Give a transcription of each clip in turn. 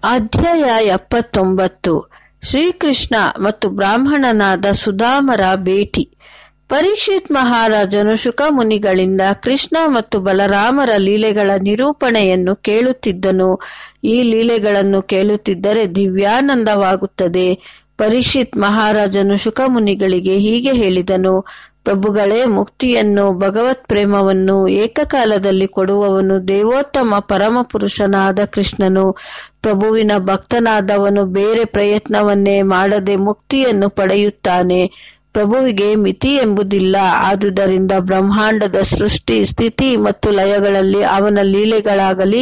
ಅಧ್ಯಾಯ ಎಪ್ಪತ್ತೊಂಬತ್ತು ಶ್ರೀಕೃಷ್ಣ ಮತ್ತು ಬ್ರಾಹ್ಮಣನಾದ ಸುಧಾಮರ ಭೇಟಿ ಪರೀಕ್ಷಿತ್ ಮಹಾರಾಜನು ಶುಕಮುನಿಗಳಿಂದ ಕೃಷ್ಣ ಮತ್ತು ಬಲರಾಮರ ಲೀಲೆಗಳ ನಿರೂಪಣೆಯನ್ನು ಕೇಳುತ್ತಿದ್ದನು ಈ ಲೀಲೆಗಳನ್ನು ಕೇಳುತ್ತಿದ್ದರೆ ದಿವ್ಯಾನಂದವಾಗುತ್ತದೆ ಪರೀಕ್ಷಿತ್ ಮಹಾರಾಜನು ಶುಕಮುನಿಗಳಿಗೆ ಹೀಗೆ ಹೇಳಿದನು ಪ್ರಭುಗಳೇ ಮುಕ್ತಿಯನ್ನು ಭಗವತ್ ಪ್ರೇಮವನ್ನು ಏಕಕಾಲದಲ್ಲಿ ಕೊಡುವವನು ದೇವೋತ್ತಮ ಪರಮ ಪುರುಷನಾದ ಕೃಷ್ಣನು ಪ್ರಭುವಿನ ಭಕ್ತನಾದವನು ಬೇರೆ ಪ್ರಯತ್ನವನ್ನೇ ಮಾಡದೆ ಮುಕ್ತಿಯನ್ನು ಪಡೆಯುತ್ತಾನೆ ಪ್ರಭುವಿಗೆ ಮಿತಿ ಎಂಬುದಿಲ್ಲ ಆದುದರಿಂದ ಬ್ರಹ್ಮಾಂಡದ ಸೃಷ್ಟಿ ಸ್ಥಿತಿ ಮತ್ತು ಲಯಗಳಲ್ಲಿ ಅವನ ಲೀಲೆಗಳಾಗಲಿ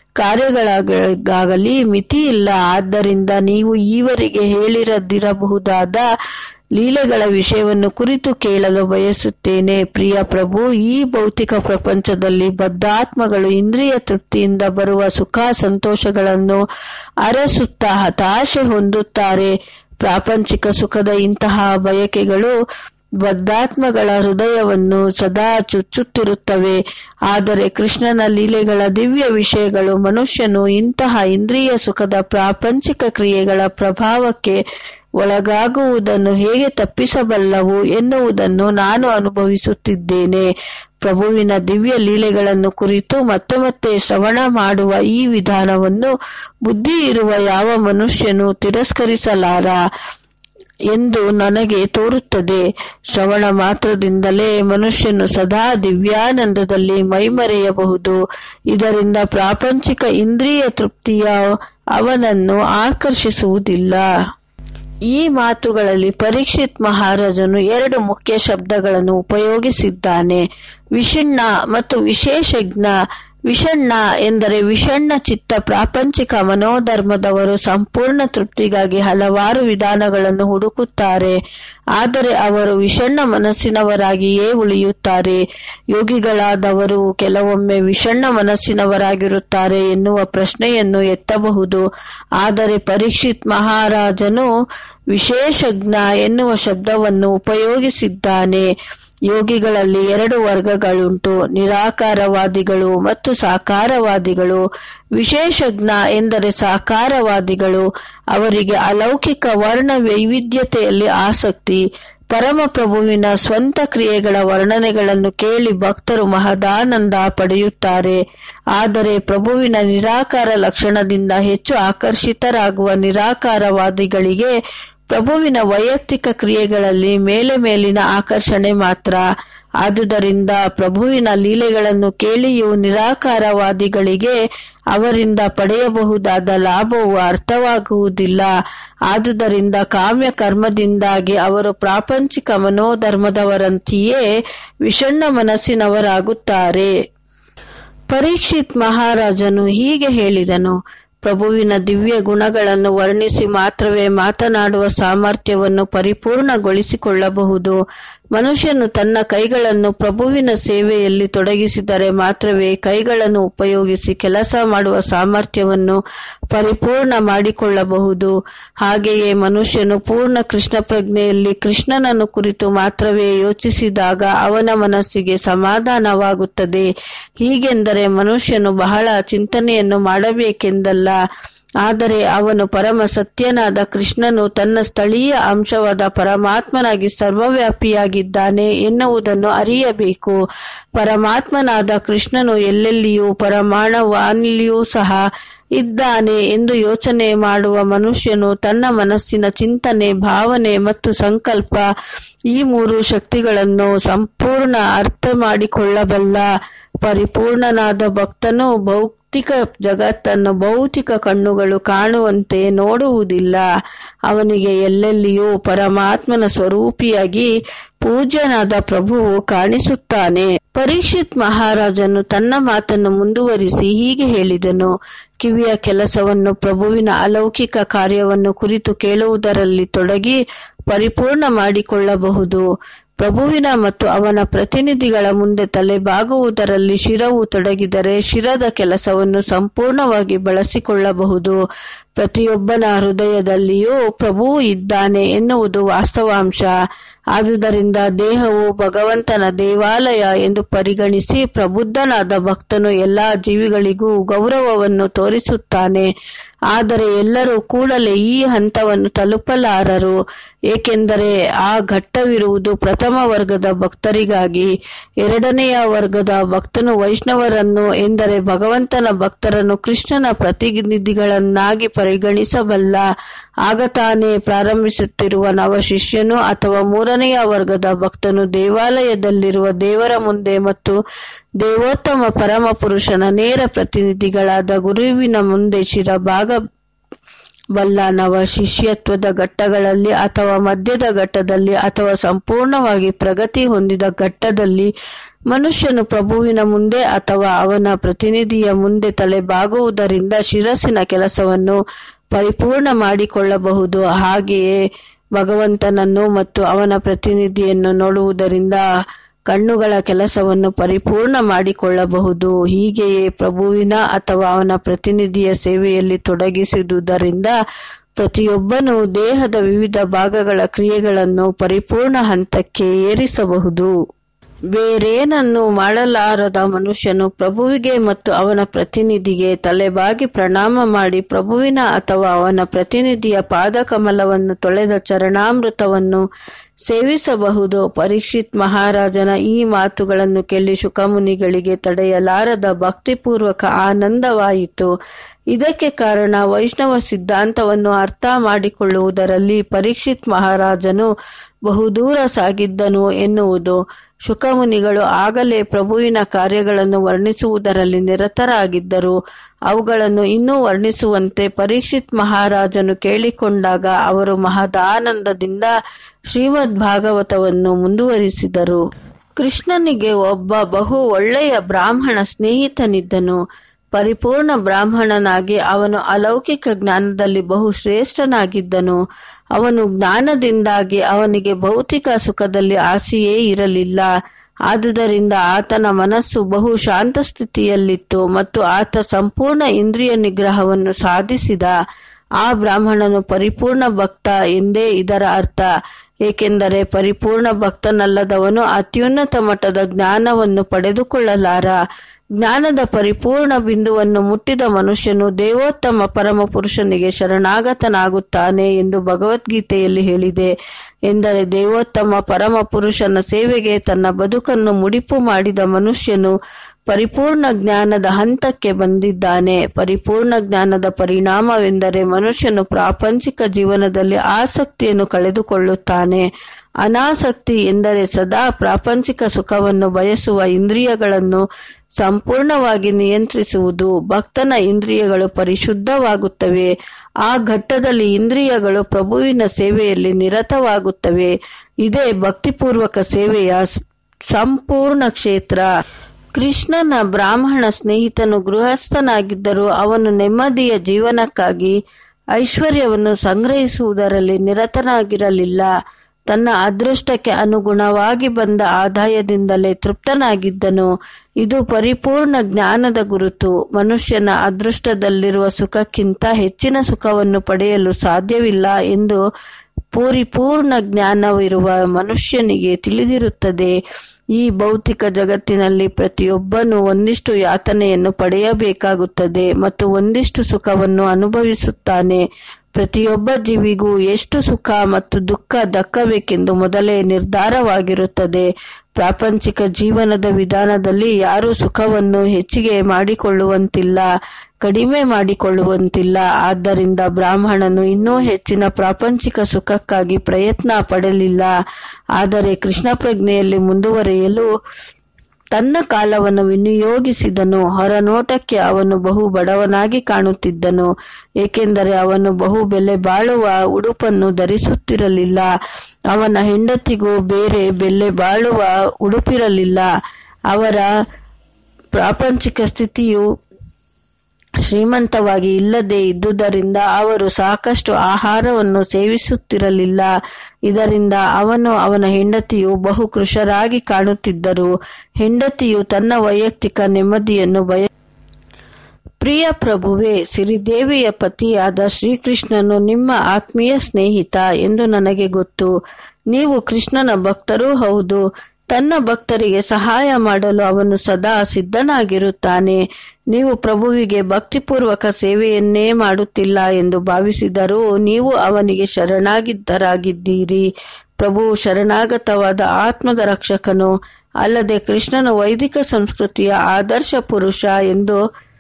ಕಾರ್ಯಗಳಾಗಲಿ ಮಿತಿ ಇಲ್ಲ ಆದ್ದರಿಂದ ನೀವು ಈವರೆಗೆ ಹೇಳಿರದಿರಬಹುದಾದ ಲೀಲೆಗಳ ವಿಷಯವನ್ನು ಕುರಿತು ಕೇಳಲು ಬಯಸುತ್ತೇನೆ ಪ್ರಿಯ ಪ್ರಭು ಈ ಭೌತಿಕ ಪ್ರಪಂಚದಲ್ಲಿ ಬದ್ಧಾತ್ಮಗಳು ಇಂದ್ರಿಯ ತೃಪ್ತಿಯಿಂದ ಬರುವ ಸುಖ ಸಂತೋಷಗಳನ್ನು ಅರಸುತ್ತಾ ಹತಾಶೆ ಹೊಂದುತ್ತಾರೆ ಪ್ರಾಪಂಚಿಕ ಸುಖದ ಇಂತಹ ಬಯಕೆಗಳು ಬದ್ಧಾತ್ಮಗಳ ಹೃದಯವನ್ನು ಸದಾ ಚುಚ್ಚುತ್ತಿರುತ್ತವೆ ಆದರೆ ಕೃಷ್ಣನ ಲೀಲೆಗಳ ದಿವ್ಯ ವಿಷಯಗಳು ಮನುಷ್ಯನು ಇಂತಹ ಇಂದ್ರಿಯ ಸುಖದ ಪ್ರಾಪಂಚಿಕ ಕ್ರಿಯೆಗಳ ಪ್ರಭಾವಕ್ಕೆ ಒಳಗಾಗುವುದನ್ನು ಹೇಗೆ ತಪ್ಪಿಸಬಲ್ಲವು ಎನ್ನುವುದನ್ನು ನಾನು ಅನುಭವಿಸುತ್ತಿದ್ದೇನೆ ಪ್ರಭುವಿನ ದಿವ್ಯ ಲೀಲೆಗಳನ್ನು ಕುರಿತು ಮತ್ತೆ ಮತ್ತೆ ಶ್ರವಣ ಮಾಡುವ ಈ ವಿಧಾನವನ್ನು ಬುದ್ಧಿ ಇರುವ ಯಾವ ಮನುಷ್ಯನು ತಿರಸ್ಕರಿಸಲಾರ ಎಂದು ನನಗೆ ತೋರುತ್ತದೆ ಶ್ರವಣ ಮಾತ್ರದಿಂದಲೇ ಮನುಷ್ಯನು ಸದಾ ದಿವ್ಯಾನಂದದಲ್ಲಿ ಮೈಮರೆಯಬಹುದು ಇದರಿಂದ ಪ್ರಾಪಂಚಿಕ ಇಂದ್ರಿಯ ತೃಪ್ತಿಯ ಅವನನ್ನು ಆಕರ್ಷಿಸುವುದಿಲ್ಲ ಈ ಮಾತುಗಳಲ್ಲಿ ಪರೀಕ್ಷಿತ್ ಮಹಾರಾಜನು ಎರಡು ಮುಖ್ಯ ಶಬ್ದಗಳನ್ನು ಉಪಯೋಗಿಸಿದ್ದಾನೆ ವಿಷಣ್ಣ ಮತ್ತು ವಿಶೇಷಜ್ಞ ವಿಷಣ್ಣ ಎಂದರೆ ವಿಷಣ್ಣ ಚಿತ್ತ ಪ್ರಾಪಂಚಿಕ ಮನೋಧರ್ಮದವರು ಸಂಪೂರ್ಣ ತೃಪ್ತಿಗಾಗಿ ಹಲವಾರು ವಿಧಾನಗಳನ್ನು ಹುಡುಕುತ್ತಾರೆ ಆದರೆ ಅವರು ವಿಷಣ್ಣ ಮನಸ್ಸಿನವರಾಗಿಯೇ ಉಳಿಯುತ್ತಾರೆ ಯೋಗಿಗಳಾದವರು ಕೆಲವೊಮ್ಮೆ ವಿಷಣ್ಣ ಮನಸ್ಸಿನವರಾಗಿರುತ್ತಾರೆ ಎನ್ನುವ ಪ್ರಶ್ನೆಯನ್ನು ಎತ್ತಬಹುದು ಆದರೆ ಪರೀಕ್ಷಿತ್ ಮಹಾರಾಜನು ವಿಶೇಷಜ್ಞ ಎನ್ನುವ ಶಬ್ದವನ್ನು ಉಪಯೋಗಿಸಿದ್ದಾನೆ ಯೋಗಿಗಳಲ್ಲಿ ಎರಡು ವರ್ಗಗಳುಂಟು ನಿರಾಕಾರವಾದಿಗಳು ಮತ್ತು ಸಾಕಾರವಾದಿಗಳು ವಿಶೇಷಜ್ಞ ಎಂದರೆ ಸಾಕಾರವಾದಿಗಳು ಅವರಿಗೆ ಅಲೌಕಿಕ ವರ್ಣ ವೈವಿಧ್ಯತೆಯಲ್ಲಿ ಆಸಕ್ತಿ ಪರಮಪ್ರಭುವಿನ ಸ್ವಂತ ಕ್ರಿಯೆಗಳ ವರ್ಣನೆಗಳನ್ನು ಕೇಳಿ ಭಕ್ತರು ಮಹದಾನಂದ ಪಡೆಯುತ್ತಾರೆ ಆದರೆ ಪ್ರಭುವಿನ ನಿರಾಕಾರ ಲಕ್ಷಣದಿಂದ ಹೆಚ್ಚು ಆಕರ್ಷಿತರಾಗುವ ನಿರಾಕಾರವಾದಿಗಳಿಗೆ ಪ್ರಭುವಿನ ವೈಯಕ್ತಿಕ ಕ್ರಿಯೆಗಳಲ್ಲಿ ಮೇಲೆ ಮೇಲಿನ ಆಕರ್ಷಣೆ ಮಾತ್ರ ಆದುದರಿಂದ ಪ್ರಭುವಿನ ಲೀಲೆಗಳನ್ನು ಕೇಳಿಯೂ ನಿರಾಕಾರವಾದಿಗಳಿಗೆ ಅವರಿಂದ ಪಡೆಯಬಹುದಾದ ಲಾಭವು ಅರ್ಥವಾಗುವುದಿಲ್ಲ ಆದುದರಿಂದ ಕಾಮ್ಯ ಕರ್ಮದಿಂದಾಗಿ ಅವರು ಪ್ರಾಪಂಚಿಕ ಮನೋಧರ್ಮದವರಂತೆಯೇ ವಿಷಣ್ಣ ಮನಸ್ಸಿನವರಾಗುತ್ತಾರೆ ಪರೀಕ್ಷಿತ್ ಮಹಾರಾಜನು ಹೀಗೆ ಹೇಳಿದನು ಪ್ರಭುವಿನ ದಿವ್ಯ ಗುಣಗಳನ್ನು ವರ್ಣಿಸಿ ಮಾತ್ರವೇ ಮಾತನಾಡುವ ಸಾಮರ್ಥ್ಯವನ್ನು ಪರಿಪೂರ್ಣಗೊಳಿಸಿಕೊಳ್ಳಬಹುದು ಮನುಷ್ಯನು ತನ್ನ ಕೈಗಳನ್ನು ಪ್ರಭುವಿನ ಸೇವೆಯಲ್ಲಿ ತೊಡಗಿಸಿದರೆ ಮಾತ್ರವೇ ಕೈಗಳನ್ನು ಉಪಯೋಗಿಸಿ ಕೆಲಸ ಮಾಡುವ ಸಾಮರ್ಥ್ಯವನ್ನು ಪರಿಪೂರ್ಣ ಮಾಡಿಕೊಳ್ಳಬಹುದು ಹಾಗೆಯೇ ಮನುಷ್ಯನು ಪೂರ್ಣ ಕೃಷ್ಣ ಪ್ರಜ್ಞೆಯಲ್ಲಿ ಕೃಷ್ಣನನ್ನು ಕುರಿತು ಮಾತ್ರವೇ ಯೋಚಿಸಿದಾಗ ಅವನ ಮನಸ್ಸಿಗೆ ಸಮಾಧಾನವಾಗುತ್ತದೆ ಹೀಗೆಂದರೆ ಮನುಷ್ಯನು ಬಹಳ ಚಿಂತನೆಯನ್ನು ಮಾಡಬೇಕೆಂದಲ್ಲ ಆದರೆ ಅವನು ಪರಮ ಸತ್ಯನಾದ ಕೃಷ್ಣನು ತನ್ನ ಸ್ಥಳೀಯ ಅಂಶವಾದ ಪರಮಾತ್ಮನಾಗಿ ಸರ್ವವ್ಯಾಪಿಯಾಗಿದ್ದಾನೆ ಎನ್ನುವುದನ್ನು ಅರಿಯಬೇಕು ಪರಮಾತ್ಮನಾದ ಕೃಷ್ಣನು ಎಲ್ಲೆಲ್ಲಿಯೂ ಪರಮಾಣವಾನಿಲಿಯೂ ಸಹ ಇದ್ದಾನೆ ಎಂದು ಯೋಚನೆ ಮಾಡುವ ಮನುಷ್ಯನು ತನ್ನ ಮನಸ್ಸಿನ ಚಿಂತನೆ ಭಾವನೆ ಮತ್ತು ಸಂಕಲ್ಪ ಈ ಮೂರು ಶಕ್ತಿಗಳನ್ನು ಸಂಪೂರ್ಣ ಅರ್ಥ ಮಾಡಿಕೊಳ್ಳಬಲ್ಲ ಪರಿಪೂರ್ಣನಾದ ಭಕ್ತನು ಭೌತಿಕ ಜಗತ್ತನ್ನು ಭೌತಿಕ ಕಣ್ಣುಗಳು ಕಾಣುವಂತೆ ನೋಡುವುದಿಲ್ಲ ಅವನಿಗೆ ಎಲ್ಲೆಲ್ಲಿಯೂ ಪರಮಾತ್ಮನ ಸ್ವರೂಪಿಯಾಗಿ ಪೂಜ್ಯನಾದ ಪ್ರಭುವು ಕಾಣಿಸುತ್ತಾನೆ ಪರೀಕ್ಷಿತ್ ಮಹಾರಾಜನು ತನ್ನ ಮಾತನ್ನು ಮುಂದುವರಿಸಿ ಹೀಗೆ ಹೇಳಿದನು ಕಿವಿಯ ಕೆಲಸವನ್ನು ಪ್ರಭುವಿನ ಅಲೌಕಿಕ ಕಾರ್ಯವನ್ನು ಕುರಿತು ಕೇಳುವುದರಲ್ಲಿ ತೊಡಗಿ ಪರಿಪೂರ್ಣ ಮಾಡಿಕೊಳ್ಳಬಹುದು ಪ್ರಭುವಿನ ಮತ್ತು ಅವನ ಪ್ರತಿನಿಧಿಗಳ ಮುಂದೆ ತಲೆಬಾಗುವುದರಲ್ಲಿ ಶಿರವು ತೊಡಗಿದರೆ ಶಿರದ ಕೆಲಸವನ್ನು ಸಂಪೂರ್ಣವಾಗಿ ಬಳಸಿಕೊಳ್ಳಬಹುದು ಪ್ರತಿಯೊಬ್ಬನ ಹೃದಯದಲ್ಲಿಯೂ ಪ್ರಭು ಇದ್ದಾನೆ ಎನ್ನುವುದು ವಾಸ್ತವಾಂಶ ಆದುದರಿಂದ ದೇಹವು ಭಗವಂತನ ದೇವಾಲಯ ಎಂದು ಪರಿಗಣಿಸಿ ಪ್ರಬುದ್ಧನಾದ ಭಕ್ತನು ಎಲ್ಲಾ ಜೀವಿಗಳಿಗೂ ಗೌರವವನ್ನು ತೋರಿಸುತ್ತಾನೆ ಆದರೆ ಎಲ್ಲರೂ ಕೂಡಲೇ ಈ ಹಂತವನ್ನು ತಲುಪಲಾರರು ಏಕೆಂದರೆ ಆ ಘಟ್ಟವಿರುವುದು ಪ್ರಥಮ ವರ್ಗದ ಭಕ್ತರಿಗಾಗಿ ಎರಡನೆಯ ವರ್ಗದ ಭಕ್ತನು ವೈಷ್ಣವರನ್ನು ಎಂದರೆ ಭಗವಂತನ ಭಕ್ತರನ್ನು ಕೃಷ್ಣನ ಪ್ರತಿನಿಧಿಗಳನ್ನಾಗಿ ಪರಿಗಣಿಸಬಲ್ಲ ಆಗ ತಾನೇ ಪ್ರಾರಂಭಿಸುತ್ತಿರುವ ನವ ಶಿಷ್ಯನು ಅಥವಾ ಮೂರನೆಯ ವರ್ಗದ ಭಕ್ತನು ದೇವಾಲಯದಲ್ಲಿರುವ ದೇವರ ಮುಂದೆ ಮತ್ತು ದೇವೋತ್ತಮ ಪರಮ ಪುರುಷನ ನೇರ ಪ್ರತಿನಿಧಿಗಳಾದ ಗುರುವಿನ ಮುಂದೆ ಶಿರಭಾಗ ಬಲ್ಲ ನವ ಶಿಷ್ಯತ್ವದ ಘಟ್ಟಗಳಲ್ಲಿ ಅಥವಾ ಮಧ್ಯದ ಘಟ್ಟದಲ್ಲಿ ಅಥವಾ ಸಂಪೂರ್ಣವಾಗಿ ಪ್ರಗತಿ ಹೊಂದಿದ ಘಟ್ಟದಲ್ಲಿ ಮನುಷ್ಯನು ಪ್ರಭುವಿನ ಮುಂದೆ ಅಥವಾ ಅವನ ಪ್ರತಿನಿಧಿಯ ಮುಂದೆ ತಲೆಬಾಗುವುದರಿಂದ ಶಿರಸ್ಸಿನ ಕೆಲಸವನ್ನು ಪರಿಪೂರ್ಣ ಮಾಡಿಕೊಳ್ಳಬಹುದು ಹಾಗೆಯೇ ಭಗವಂತನನ್ನು ಮತ್ತು ಅವನ ಪ್ರತಿನಿಧಿಯನ್ನು ನೋಡುವುದರಿಂದ ಕಣ್ಣುಗಳ ಕೆಲಸವನ್ನು ಪರಿಪೂರ್ಣ ಮಾಡಿಕೊಳ್ಳಬಹುದು ಹೀಗೆಯೇ ಪ್ರಭುವಿನ ಅಥವಾ ಅವನ ಪ್ರತಿನಿಧಿಯ ಸೇವೆಯಲ್ಲಿ ತೊಡಗಿಸುವುದರಿಂದ ಪ್ರತಿಯೊಬ್ಬನು ದೇಹದ ವಿವಿಧ ಭಾಗಗಳ ಕ್ರಿಯೆಗಳನ್ನು ಪರಿಪೂರ್ಣ ಹಂತಕ್ಕೆ ಏರಿಸಬಹುದು ಬೇರೇನನ್ನು ಮಾಡಲಾರದ ಮನುಷ್ಯನು ಪ್ರಭುವಿಗೆ ಮತ್ತು ಅವನ ಪ್ರತಿನಿಧಿಗೆ ತಲೆಬಾಗಿ ಪ್ರಣಾಮ ಮಾಡಿ ಪ್ರಭುವಿನ ಅಥವಾ ಅವನ ಪ್ರತಿನಿಧಿಯ ಪಾದಕಮಲವನ್ನು ತೊಳೆದ ಚರಣಾಮೃತವನ್ನು ಸೇವಿಸಬಹುದು ಪರೀಕ್ಷಿತ್ ಮಹಾರಾಜನ ಈ ಮಾತುಗಳನ್ನು ಕೇಳಿ ಶುಕಮುನಿಗಳಿಗೆ ತಡೆಯಲಾರದ ಭಕ್ತಿಪೂರ್ವಕ ಆನಂದವಾಯಿತು ಇದಕ್ಕೆ ಕಾರಣ ವೈಷ್ಣವ ಸಿದ್ಧಾಂತವನ್ನು ಅರ್ಥ ಮಾಡಿಕೊಳ್ಳುವುದರಲ್ಲಿ ಪರೀಕ್ಷಿತ್ ಮಹಾರಾಜನು ಬಹುದೂರ ಸಾಗಿದ್ದನು ಎನ್ನುವುದು ಶುಕಮುನಿಗಳು ಆಗಲೇ ಪ್ರಭುವಿನ ಕಾರ್ಯಗಳನ್ನು ವರ್ಣಿಸುವುದರಲ್ಲಿ ನಿರತರಾಗಿದ್ದರು ಅವುಗಳನ್ನು ಇನ್ನೂ ವರ್ಣಿಸುವಂತೆ ಪರೀಕ್ಷಿತ್ ಮಹಾರಾಜನು ಕೇಳಿಕೊಂಡಾಗ ಅವರು ಮಹದಾನಂದದಿಂದ ಶ್ರೀಮದ್ ಭಾಗವತವನ್ನು ಮುಂದುವರಿಸಿದರು ಕೃಷ್ಣನಿಗೆ ಒಬ್ಬ ಬಹು ಒಳ್ಳೆಯ ಬ್ರಾಹ್ಮಣ ಸ್ನೇಹಿತನಿದ್ದನು ಪರಿಪೂರ್ಣ ಬ್ರಾಹ್ಮಣನಾಗಿ ಅವನು ಅಲೌಕಿಕ ಜ್ಞಾನದಲ್ಲಿ ಬಹು ಶ್ರೇಷ್ಠನಾಗಿದ್ದನು ಅವನು ಜ್ಞಾನದಿಂದಾಗಿ ಅವನಿಗೆ ಭೌತಿಕ ಸುಖದಲ್ಲಿ ಆಸೆಯೇ ಇರಲಿಲ್ಲ ಆದುದರಿಂದ ಆತನ ಮನಸ್ಸು ಬಹು ಶಾಂತ ಸ್ಥಿತಿಯಲ್ಲಿತ್ತು ಮತ್ತು ಆತ ಸಂಪೂರ್ಣ ಇಂದ್ರಿಯ ನಿಗ್ರಹವನ್ನು ಸಾಧಿಸಿದ ಆ ಬ್ರಾಹ್ಮಣನು ಪರಿಪೂರ್ಣ ಭಕ್ತ ಎಂದೇ ಇದರ ಅರ್ಥ ಏಕೆಂದರೆ ಪರಿಪೂರ್ಣ ಭಕ್ತನಲ್ಲದವನು ಅತ್ಯುನ್ನತ ಮಟ್ಟದ ಜ್ಞಾನವನ್ನು ಪಡೆದುಕೊಳ್ಳಲಾರ ಜ್ಞಾನದ ಪರಿಪೂರ್ಣ ಬಿಂದುವನ್ನು ಮುಟ್ಟಿದ ಮನುಷ್ಯನು ದೇವೋತ್ತಮ ಪರಮ ಪುರುಷನಿಗೆ ಶರಣಾಗತನಾಗುತ್ತಾನೆ ಎಂದು ಭಗವದ್ಗೀತೆಯಲ್ಲಿ ಹೇಳಿದೆ ಎಂದರೆ ದೇವೋತ್ತಮ ಪರಮ ಪುರುಷನ ಸೇವೆಗೆ ತನ್ನ ಬದುಕನ್ನು ಮುಡಿಪು ಮಾಡಿದ ಮನುಷ್ಯನು ಪರಿಪೂರ್ಣ ಜ್ಞಾನದ ಹಂತಕ್ಕೆ ಬಂದಿದ್ದಾನೆ ಪರಿಪೂರ್ಣ ಜ್ಞಾನದ ಪರಿಣಾಮವೆಂದರೆ ಮನುಷ್ಯನು ಪ್ರಾಪಂಚಿಕ ಜೀವನದಲ್ಲಿ ಆಸಕ್ತಿಯನ್ನು ಕಳೆದುಕೊಳ್ಳುತ್ತಾನೆ ಅನಾಸಕ್ತಿ ಎಂದರೆ ಸದಾ ಪ್ರಾಪಂಚಿಕ ಸುಖವನ್ನು ಬಯಸುವ ಇಂದ್ರಿಯಗಳನ್ನು ಸಂಪೂರ್ಣವಾಗಿ ನಿಯಂತ್ರಿಸುವುದು ಭಕ್ತನ ಇಂದ್ರಿಯಗಳು ಪರಿಶುದ್ಧವಾಗುತ್ತವೆ ಆ ಘಟ್ಟದಲ್ಲಿ ಇಂದ್ರಿಯಗಳು ಪ್ರಭುವಿನ ಸೇವೆಯಲ್ಲಿ ನಿರತವಾಗುತ್ತವೆ ಇದೇ ಭಕ್ತಿಪೂರ್ವಕ ಸೇವೆಯ ಸಂಪೂರ್ಣ ಕ್ಷೇತ್ರ ಕೃಷ್ಣನ ಬ್ರಾಹ್ಮಣ ಸ್ನೇಹಿತನು ಗೃಹಸ್ಥನಾಗಿದ್ದರೂ ಅವನು ನೆಮ್ಮದಿಯ ಜೀವನಕ್ಕಾಗಿ ಐಶ್ವರ್ಯವನ್ನು ಸಂಗ್ರಹಿಸುವುದರಲ್ಲಿ ನಿರತನಾಗಿರಲಿಲ್ಲ ತನ್ನ ಅದೃಷ್ಟಕ್ಕೆ ಅನುಗುಣವಾಗಿ ಬಂದ ಆದಾಯದಿಂದಲೇ ತೃಪ್ತನಾಗಿದ್ದನು ಇದು ಪರಿಪೂರ್ಣ ಜ್ಞಾನದ ಗುರುತು ಮನುಷ್ಯನ ಅದೃಷ್ಟದಲ್ಲಿರುವ ಸುಖಕ್ಕಿಂತ ಹೆಚ್ಚಿನ ಸುಖವನ್ನು ಪಡೆಯಲು ಸಾಧ್ಯವಿಲ್ಲ ಎಂದು ಪರಿಪೂರ್ಣ ಜ್ಞಾನವಿರುವ ಮನುಷ್ಯನಿಗೆ ತಿಳಿದಿರುತ್ತದೆ ಈ ಭೌತಿಕ ಜಗತ್ತಿನಲ್ಲಿ ಪ್ರತಿಯೊಬ್ಬನು ಒಂದಿಷ್ಟು ಯಾತನೆಯನ್ನು ಪಡೆಯಬೇಕಾಗುತ್ತದೆ ಮತ್ತು ಒಂದಿಷ್ಟು ಸುಖವನ್ನು ಅನುಭವಿಸುತ್ತಾನೆ ಪ್ರತಿಯೊಬ್ಬ ಜೀವಿಗೂ ಎಷ್ಟು ಸುಖ ಮತ್ತು ದುಃಖ ದಕ್ಕಬೇಕೆಂದು ಮೊದಲೇ ನಿರ್ಧಾರವಾಗಿರುತ್ತದೆ ಪ್ರಾಪಂಚಿಕ ಜೀವನದ ವಿಧಾನದಲ್ಲಿ ಯಾರೂ ಸುಖವನ್ನು ಹೆಚ್ಚಿಗೆ ಮಾಡಿಕೊಳ್ಳುವಂತಿಲ್ಲ ಕಡಿಮೆ ಮಾಡಿಕೊಳ್ಳುವಂತಿಲ್ಲ ಆದ್ದರಿಂದ ಬ್ರಾಹ್ಮಣನು ಇನ್ನೂ ಹೆಚ್ಚಿನ ಪ್ರಾಪಂಚಿಕ ಸುಖಕ್ಕಾಗಿ ಪ್ರಯತ್ನ ಪಡಲಿಲ್ಲ ಆದರೆ ಕೃಷ್ಣ ಪ್ರಜ್ಞೆಯಲ್ಲಿ ಮುಂದುವರಿಯಲು ತನ್ನ ಕಾಲವನ್ನು ವಿನಿಯೋಗಿಸಿದನು ಹೊರನೋಟಕ್ಕೆ ಅವನು ಬಹು ಬಡವನಾಗಿ ಕಾಣುತ್ತಿದ್ದನು ಏಕೆಂದರೆ ಅವನು ಬಹು ಬೆಲೆ ಬಾಳುವ ಉಡುಪನ್ನು ಧರಿಸುತ್ತಿರಲಿಲ್ಲ ಅವನ ಹೆಂಡತಿಗೂ ಬೇರೆ ಬೆಲೆ ಬಾಳುವ ಉಡುಪಿರಲಿಲ್ಲ ಅವರ ಪ್ರಾಪಂಚಿಕ ಸ್ಥಿತಿಯು ಶ್ರೀಮಂತವಾಗಿ ಇಲ್ಲದೆ ಇದ್ದುದರಿಂದ ಅವರು ಸಾಕಷ್ಟು ಆಹಾರವನ್ನು ಸೇವಿಸುತ್ತಿರಲಿಲ್ಲ ಇದರಿಂದ ಅವನು ಅವನ ಹೆಂಡತಿಯು ಬಹು ಕೃಶರಾಗಿ ಕಾಣುತ್ತಿದ್ದರು ಹೆಂಡತಿಯು ತನ್ನ ವೈಯಕ್ತಿಕ ನೆಮ್ಮದಿಯನ್ನು ಬಯ ಪ್ರಿಯ ಪ್ರಭುವೆ ಸಿರಿದೇವಿಯ ಪತಿಯಾದ ಶ್ರೀಕೃಷ್ಣನು ನಿಮ್ಮ ಆತ್ಮೀಯ ಸ್ನೇಹಿತ ಎಂದು ನನಗೆ ಗೊತ್ತು ನೀವು ಕೃಷ್ಣನ ಭಕ್ತರೂ ಹೌದು ತನ್ನ ಭಕ್ತರಿಗೆ ಸಹಾಯ ಮಾಡಲು ಅವನು ಸದಾ ಸಿದ್ಧನಾಗಿರುತ್ತಾನೆ ನೀವು ಪ್ರಭುವಿಗೆ ಭಕ್ತಿಪೂರ್ವಕ ಸೇವೆಯನ್ನೇ ಮಾಡುತ್ತಿಲ್ಲ ಎಂದು ಭಾವಿಸಿದರೂ ನೀವು ಅವನಿಗೆ ಶರಣಾಗಿದ್ದರಾಗಿದ್ದೀರಿ ಪ್ರಭು ಶರಣಾಗತವಾದ ಆತ್ಮದ ರಕ್ಷಕನು ಅಲ್ಲದೆ ಕೃಷ್ಣನ ವೈದಿಕ ಸಂಸ್ಕೃತಿಯ ಆದರ್ಶ ಪುರುಷ ಎಂದು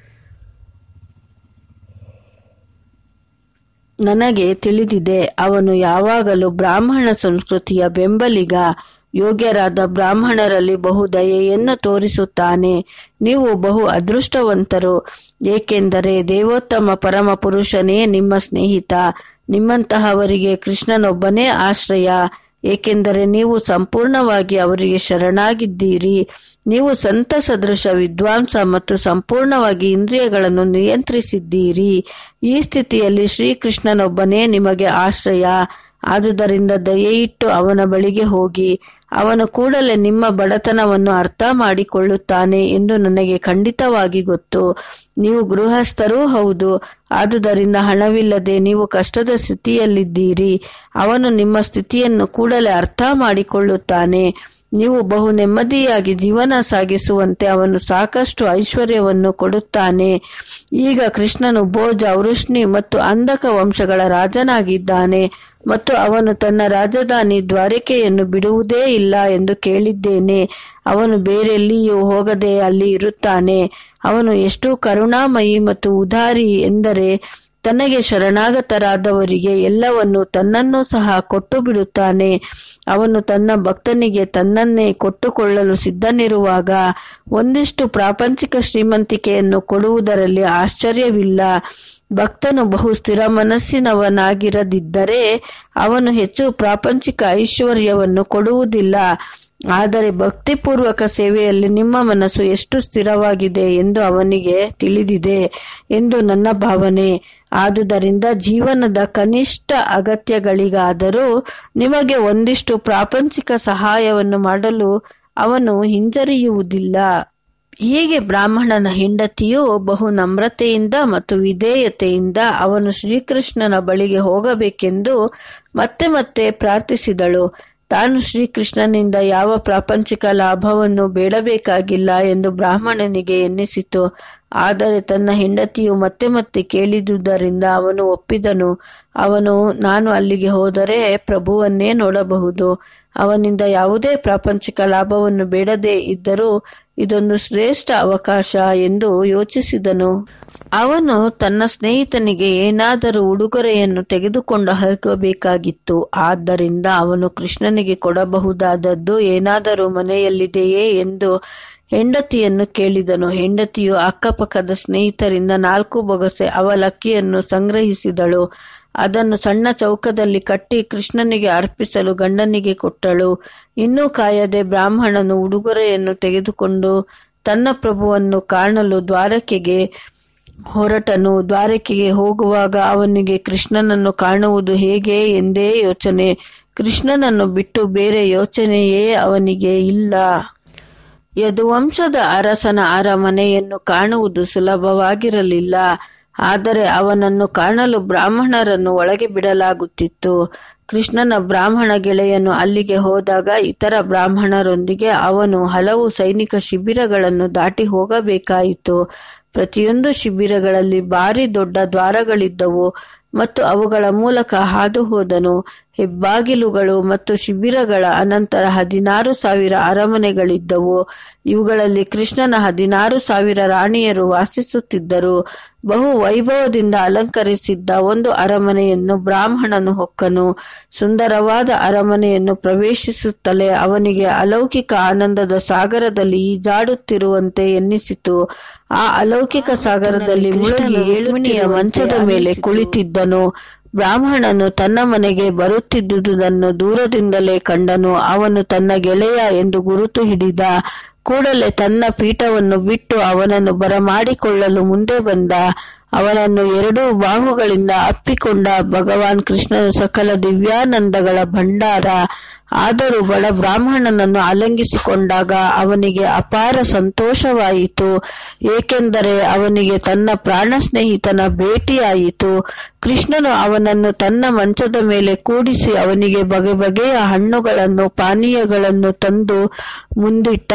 ನನಗೆ ತಿಳಿದಿದೆ ಅವನು ಯಾವಾಗಲೂ ಬ್ರಾಹ್ಮಣ ಸಂಸ್ಕೃತಿಯ ಬೆಂಬಲಿಗ ಯೋಗ್ಯರಾದ ಬ್ರಾಹ್ಮಣರಲ್ಲಿ ಬಹು ದಯೆಯನ್ನು ತೋರಿಸುತ್ತಾನೆ ನೀವು ಬಹು ಅದೃಷ್ಟವಂತರು ಏಕೆಂದರೆ ದೇವೋತ್ತಮ ಪರಮ ಪುರುಷನೇ ನಿಮ್ಮ ಸ್ನೇಹಿತ ನಿಮ್ಮಂತಹವರಿಗೆ ಕೃಷ್ಣನೊಬ್ಬನೇ ಆಶ್ರಯ ಏಕೆಂದರೆ ನೀವು ಸಂಪೂರ್ಣವಾಗಿ ಅವರಿಗೆ ಶರಣಾಗಿದ್ದೀರಿ ನೀವು ಸಂತ ಸದೃಶ ವಿದ್ವಾಂಸ ಮತ್ತು ಸಂಪೂರ್ಣವಾಗಿ ಇಂದ್ರಿಯಗಳನ್ನು ನಿಯಂತ್ರಿಸಿದ್ದೀರಿ ಈ ಸ್ಥಿತಿಯಲ್ಲಿ ಶ್ರೀಕೃಷ್ಣನೊಬ್ಬನೇ ನಿಮಗೆ ಆಶ್ರಯ ಆದುದರಿಂದ ದಯೆಯಿಟ್ಟು ಅವನ ಬಳಿಗೆ ಹೋಗಿ ಅವನು ಕೂಡಲೇ ನಿಮ್ಮ ಬಡತನವನ್ನು ಅರ್ಥ ಮಾಡಿಕೊಳ್ಳುತ್ತಾನೆ ಎಂದು ನನಗೆ ಖಂಡಿತವಾಗಿ ಗೊತ್ತು ನೀವು ಗೃಹಸ್ಥರೂ ಹೌದು ಆದುದರಿಂದ ಹಣವಿಲ್ಲದೆ ನೀವು ಕಷ್ಟದ ಸ್ಥಿತಿಯಲ್ಲಿದ್ದೀರಿ ಅವನು ನಿಮ್ಮ ಸ್ಥಿತಿಯನ್ನು ಕೂಡಲೇ ಅರ್ಥ ಮಾಡಿಕೊಳ್ಳುತ್ತಾನೆ ನೀವು ಬಹು ನೆಮ್ಮದಿಯಾಗಿ ಜೀವನ ಸಾಗಿಸುವಂತೆ ಅವನು ಸಾಕಷ್ಟು ಐಶ್ವರ್ಯವನ್ನು ಕೊಡುತ್ತಾನೆ ಈಗ ಕೃಷ್ಣನು ಭೋಜ ವೃಷ್ಣಿ ಮತ್ತು ಅಂಧಕ ವಂಶಗಳ ರಾಜನಾಗಿದ್ದಾನೆ ಮತ್ತು ಅವನು ತನ್ನ ರಾಜಧಾನಿ ದ್ವಾರಕೆಯನ್ನು ಬಿಡುವುದೇ ಇಲ್ಲ ಎಂದು ಕೇಳಿದ್ದೇನೆ ಅವನು ಬೇರೆಲ್ಲಿಯೂ ಹೋಗದೆ ಅಲ್ಲಿ ಇರುತ್ತಾನೆ ಅವನು ಎಷ್ಟು ಕರುಣಾಮಯಿ ಮತ್ತು ಉದಾರಿ ಎಂದರೆ ತನಗೆ ಶರಣಾಗತರಾದವರಿಗೆ ಎಲ್ಲವನ್ನು ತನ್ನನ್ನು ಸಹ ಕೊಟ್ಟು ಬಿಡುತ್ತಾನೆ ಅವನು ತನ್ನ ಭಕ್ತನಿಗೆ ತನ್ನನ್ನೇ ಕೊಟ್ಟುಕೊಳ್ಳಲು ಸಿದ್ಧನಿರುವಾಗ ಒಂದಿಷ್ಟು ಪ್ರಾಪಂಚಿಕ ಶ್ರೀಮಂತಿಕೆಯನ್ನು ಕೊಡುವುದರಲ್ಲಿ ಆಶ್ಚರ್ಯವಿಲ್ಲ ಭಕ್ತನು ಬಹು ಸ್ಥಿರ ಮನಸ್ಸಿನವನಾಗಿರದಿದ್ದರೆ ಅವನು ಹೆಚ್ಚು ಪ್ರಾಪಂಚಿಕ ಐಶ್ವರ್ಯವನ್ನು ಕೊಡುವುದಿಲ್ಲ ಆದರೆ ಭಕ್ತಿಪೂರ್ವಕ ಸೇವೆಯಲ್ಲಿ ನಿಮ್ಮ ಮನಸ್ಸು ಎಷ್ಟು ಸ್ಥಿರವಾಗಿದೆ ಎಂದು ಅವನಿಗೆ ತಿಳಿದಿದೆ ಎಂದು ನನ್ನ ಭಾವನೆ ಆದುದರಿಂದ ಜೀವನದ ಕನಿಷ್ಠ ಅಗತ್ಯಗಳಿಗಾದರೂ ನಿಮಗೆ ಒಂದಿಷ್ಟು ಪ್ರಾಪಂಚಿಕ ಸಹಾಯವನ್ನು ಮಾಡಲು ಅವನು ಹಿಂಜರಿಯುವುದಿಲ್ಲ ಹೀಗೆ ಬ್ರಾಹ್ಮಣನ ಹೆಂಡತಿಯು ಬಹು ನಮ್ರತೆಯಿಂದ ಮತ್ತು ವಿಧೇಯತೆಯಿಂದ ಅವನು ಶ್ರೀಕೃಷ್ಣನ ಬಳಿಗೆ ಹೋಗಬೇಕೆಂದು ಮತ್ತೆ ಮತ್ತೆ ಪ್ರಾರ್ಥಿಸಿದಳು ತಾನು ಶ್ರೀಕೃಷ್ಣನಿಂದ ಯಾವ ಪ್ರಾಪಂಚಿಕ ಲಾಭವನ್ನು ಬೇಡಬೇಕಾಗಿಲ್ಲ ಎಂದು ಬ್ರಾಹ್ಮಣನಿಗೆ ಎನ್ನಿಸಿತು ಆದರೆ ತನ್ನ ಹೆಂಡತಿಯು ಮತ್ತೆ ಮತ್ತೆ ಕೇಳಿದುದರಿಂದ ಅವನು ಒಪ್ಪಿದನು ಅವನು ನಾನು ಅಲ್ಲಿಗೆ ಹೋದರೆ ಪ್ರಭುವನ್ನೇ ನೋಡಬಹುದು ಅವನಿಂದ ಯಾವುದೇ ಪ್ರಾಪಂಚಿಕ ಲಾಭವನ್ನು ಬೇಡದೇ ಇದ್ದರೂ ಇದೊಂದು ಶ್ರೇಷ್ಠ ಅವಕಾಶ ಎಂದು ಯೋಚಿಸಿದನು ಅವನು ತನ್ನ ಸ್ನೇಹಿತನಿಗೆ ಏನಾದರೂ ಉಡುಗೊರೆಯನ್ನು ತೆಗೆದುಕೊಂಡು ಹೋಗಬೇಕಾಗಿತ್ತು ಆದ್ದರಿಂದ ಅವನು ಕೃಷ್ಣನಿಗೆ ಕೊಡಬಹುದಾದದ್ದು ಏನಾದರೂ ಮನೆಯಲ್ಲಿದೆಯೇ ಎಂದು ಹೆಂಡತಿಯನ್ನು ಕೇಳಿದನು ಹೆಂಡತಿಯು ಅಕ್ಕಪಕ್ಕದ ಸ್ನೇಹಿತರಿಂದ ನಾಲ್ಕು ಬೊಗಸೆ ಅವಲಕ್ಕಿಯನ್ನು ಸಂಗ್ರಹಿಸಿದಳು ಅದನ್ನು ಸಣ್ಣ ಚೌಕದಲ್ಲಿ ಕಟ್ಟಿ ಕೃಷ್ಣನಿಗೆ ಅರ್ಪಿಸಲು ಗಂಡನಿಗೆ ಕೊಟ್ಟಳು ಇನ್ನೂ ಕಾಯದೆ ಬ್ರಾಹ್ಮಣನು ಉಡುಗೊರೆಯನ್ನು ತೆಗೆದುಕೊಂಡು ತನ್ನ ಪ್ರಭುವನ್ನು ಕಾಣಲು ದ್ವಾರಕೆಗೆ ಹೊರಟನು ದ್ವಾರಕೆಗೆ ಹೋಗುವಾಗ ಅವನಿಗೆ ಕೃಷ್ಣನನ್ನು ಕಾಣುವುದು ಹೇಗೆ ಎಂದೇ ಯೋಚನೆ ಕೃಷ್ಣನನ್ನು ಬಿಟ್ಟು ಬೇರೆ ಯೋಚನೆಯೇ ಅವನಿಗೆ ಇಲ್ಲ ಯದುವಂಶದ ಅರಸನ ಅರಮನೆಯನ್ನು ಕಾಣುವುದು ಸುಲಭವಾಗಿರಲಿಲ್ಲ ಆದರೆ ಅವನನ್ನು ಕಾಣಲು ಬ್ರಾಹ್ಮಣರನ್ನು ಒಳಗೆ ಬಿಡಲಾಗುತ್ತಿತ್ತು ಕೃಷ್ಣನ ಬ್ರಾಹ್ಮಣ ಗೆಳೆಯನು ಅಲ್ಲಿಗೆ ಹೋದಾಗ ಇತರ ಬ್ರಾಹ್ಮಣರೊಂದಿಗೆ ಅವನು ಹಲವು ಸೈನಿಕ ಶಿಬಿರಗಳನ್ನು ದಾಟಿ ಹೋಗಬೇಕಾಯಿತು ಪ್ರತಿಯೊಂದು ಶಿಬಿರಗಳಲ್ಲಿ ಭಾರಿ ದೊಡ್ಡ ದ್ವಾರಗಳಿದ್ದವು ಮತ್ತು ಅವುಗಳ ಮೂಲಕ ಹಾದು ಹೋದನು ಹೆಬ್ಬಾಗಿಲುಗಳು ಮತ್ತು ಶಿಬಿರಗಳ ಅನಂತರ ಹದಿನಾರು ಸಾವಿರ ಅರಮನೆಗಳಿದ್ದವು ಇವುಗಳಲ್ಲಿ ಕೃಷ್ಣನ ಹದಿನಾರು ಸಾವಿರ ರಾಣಿಯರು ವಾಸಿಸುತ್ತಿದ್ದರು ಬಹು ವೈಭವದಿಂದ ಅಲಂಕರಿಸಿದ್ದ ಒಂದು ಅರಮನೆಯನ್ನು ಬ್ರಾಹ್ಮಣನು ಹೊಕ್ಕನು ಸುಂದರವಾದ ಅರಮನೆಯನ್ನು ಪ್ರವೇಶಿಸುತ್ತಲೇ ಅವನಿಗೆ ಅಲೌಕಿಕ ಆನಂದದ ಸಾಗರದಲ್ಲಿ ಈಜಾಡುತ್ತಿರುವಂತೆ ಎನ್ನಿಸಿತು ಆ ಅಲೌಕಿಕ ಸಾಗರದಲ್ಲಿ ಮುಳುಗಿ ಏಳುಮಣಿಯ ಮಂಚದ ಮೇಲೆ ಕುಳಿತಿದ್ದನು ಬ್ರಾಹ್ಮಣನು ತನ್ನ ಮನೆಗೆ ಬರುತ್ತಿದ್ದುದನ್ನು ದೂರದಿಂದಲೇ ಕಂಡನು ಅವನು ತನ್ನ ಗೆಳೆಯ ಎಂದು ಗುರುತು ಹಿಡಿದ ಕೂಡಲೇ ತನ್ನ ಪೀಠವನ್ನು ಬಿಟ್ಟು ಅವನನ್ನು ಬರಮಾಡಿಕೊಳ್ಳಲು ಮುಂದೆ ಬಂದ ಅವನನ್ನು ಎರಡೂ ಬಾಹುಗಳಿಂದ ಅಪ್ಪಿಕೊಂಡ ಭಗವಾನ್ ಕೃಷ್ಣನು ಸಕಲ ದಿವ್ಯಾನಂದಗಳ ಭಂಡಾರ ಆದರೂ ಬಡ ಬ್ರಾಹ್ಮಣನನ್ನು ಆಲಂಗಿಸಿಕೊಂಡಾಗ ಅವನಿಗೆ ಅಪಾರ ಸಂತೋಷವಾಯಿತು ಏಕೆಂದರೆ ಅವನಿಗೆ ತನ್ನ ಪ್ರಾಣ ಸ್ನೇಹಿತನ ಭೇಟಿಯಾಯಿತು ಕೃಷ್ಣನು ಅವನನ್ನು ತನ್ನ ಮಂಚದ ಮೇಲೆ ಕೂಡಿಸಿ ಅವನಿಗೆ ಬಗೆ ಬಗೆಯ ಹಣ್ಣುಗಳನ್ನು ಪಾನೀಯಗಳನ್ನು ತಂದು ಮುಂದಿಟ್ಟ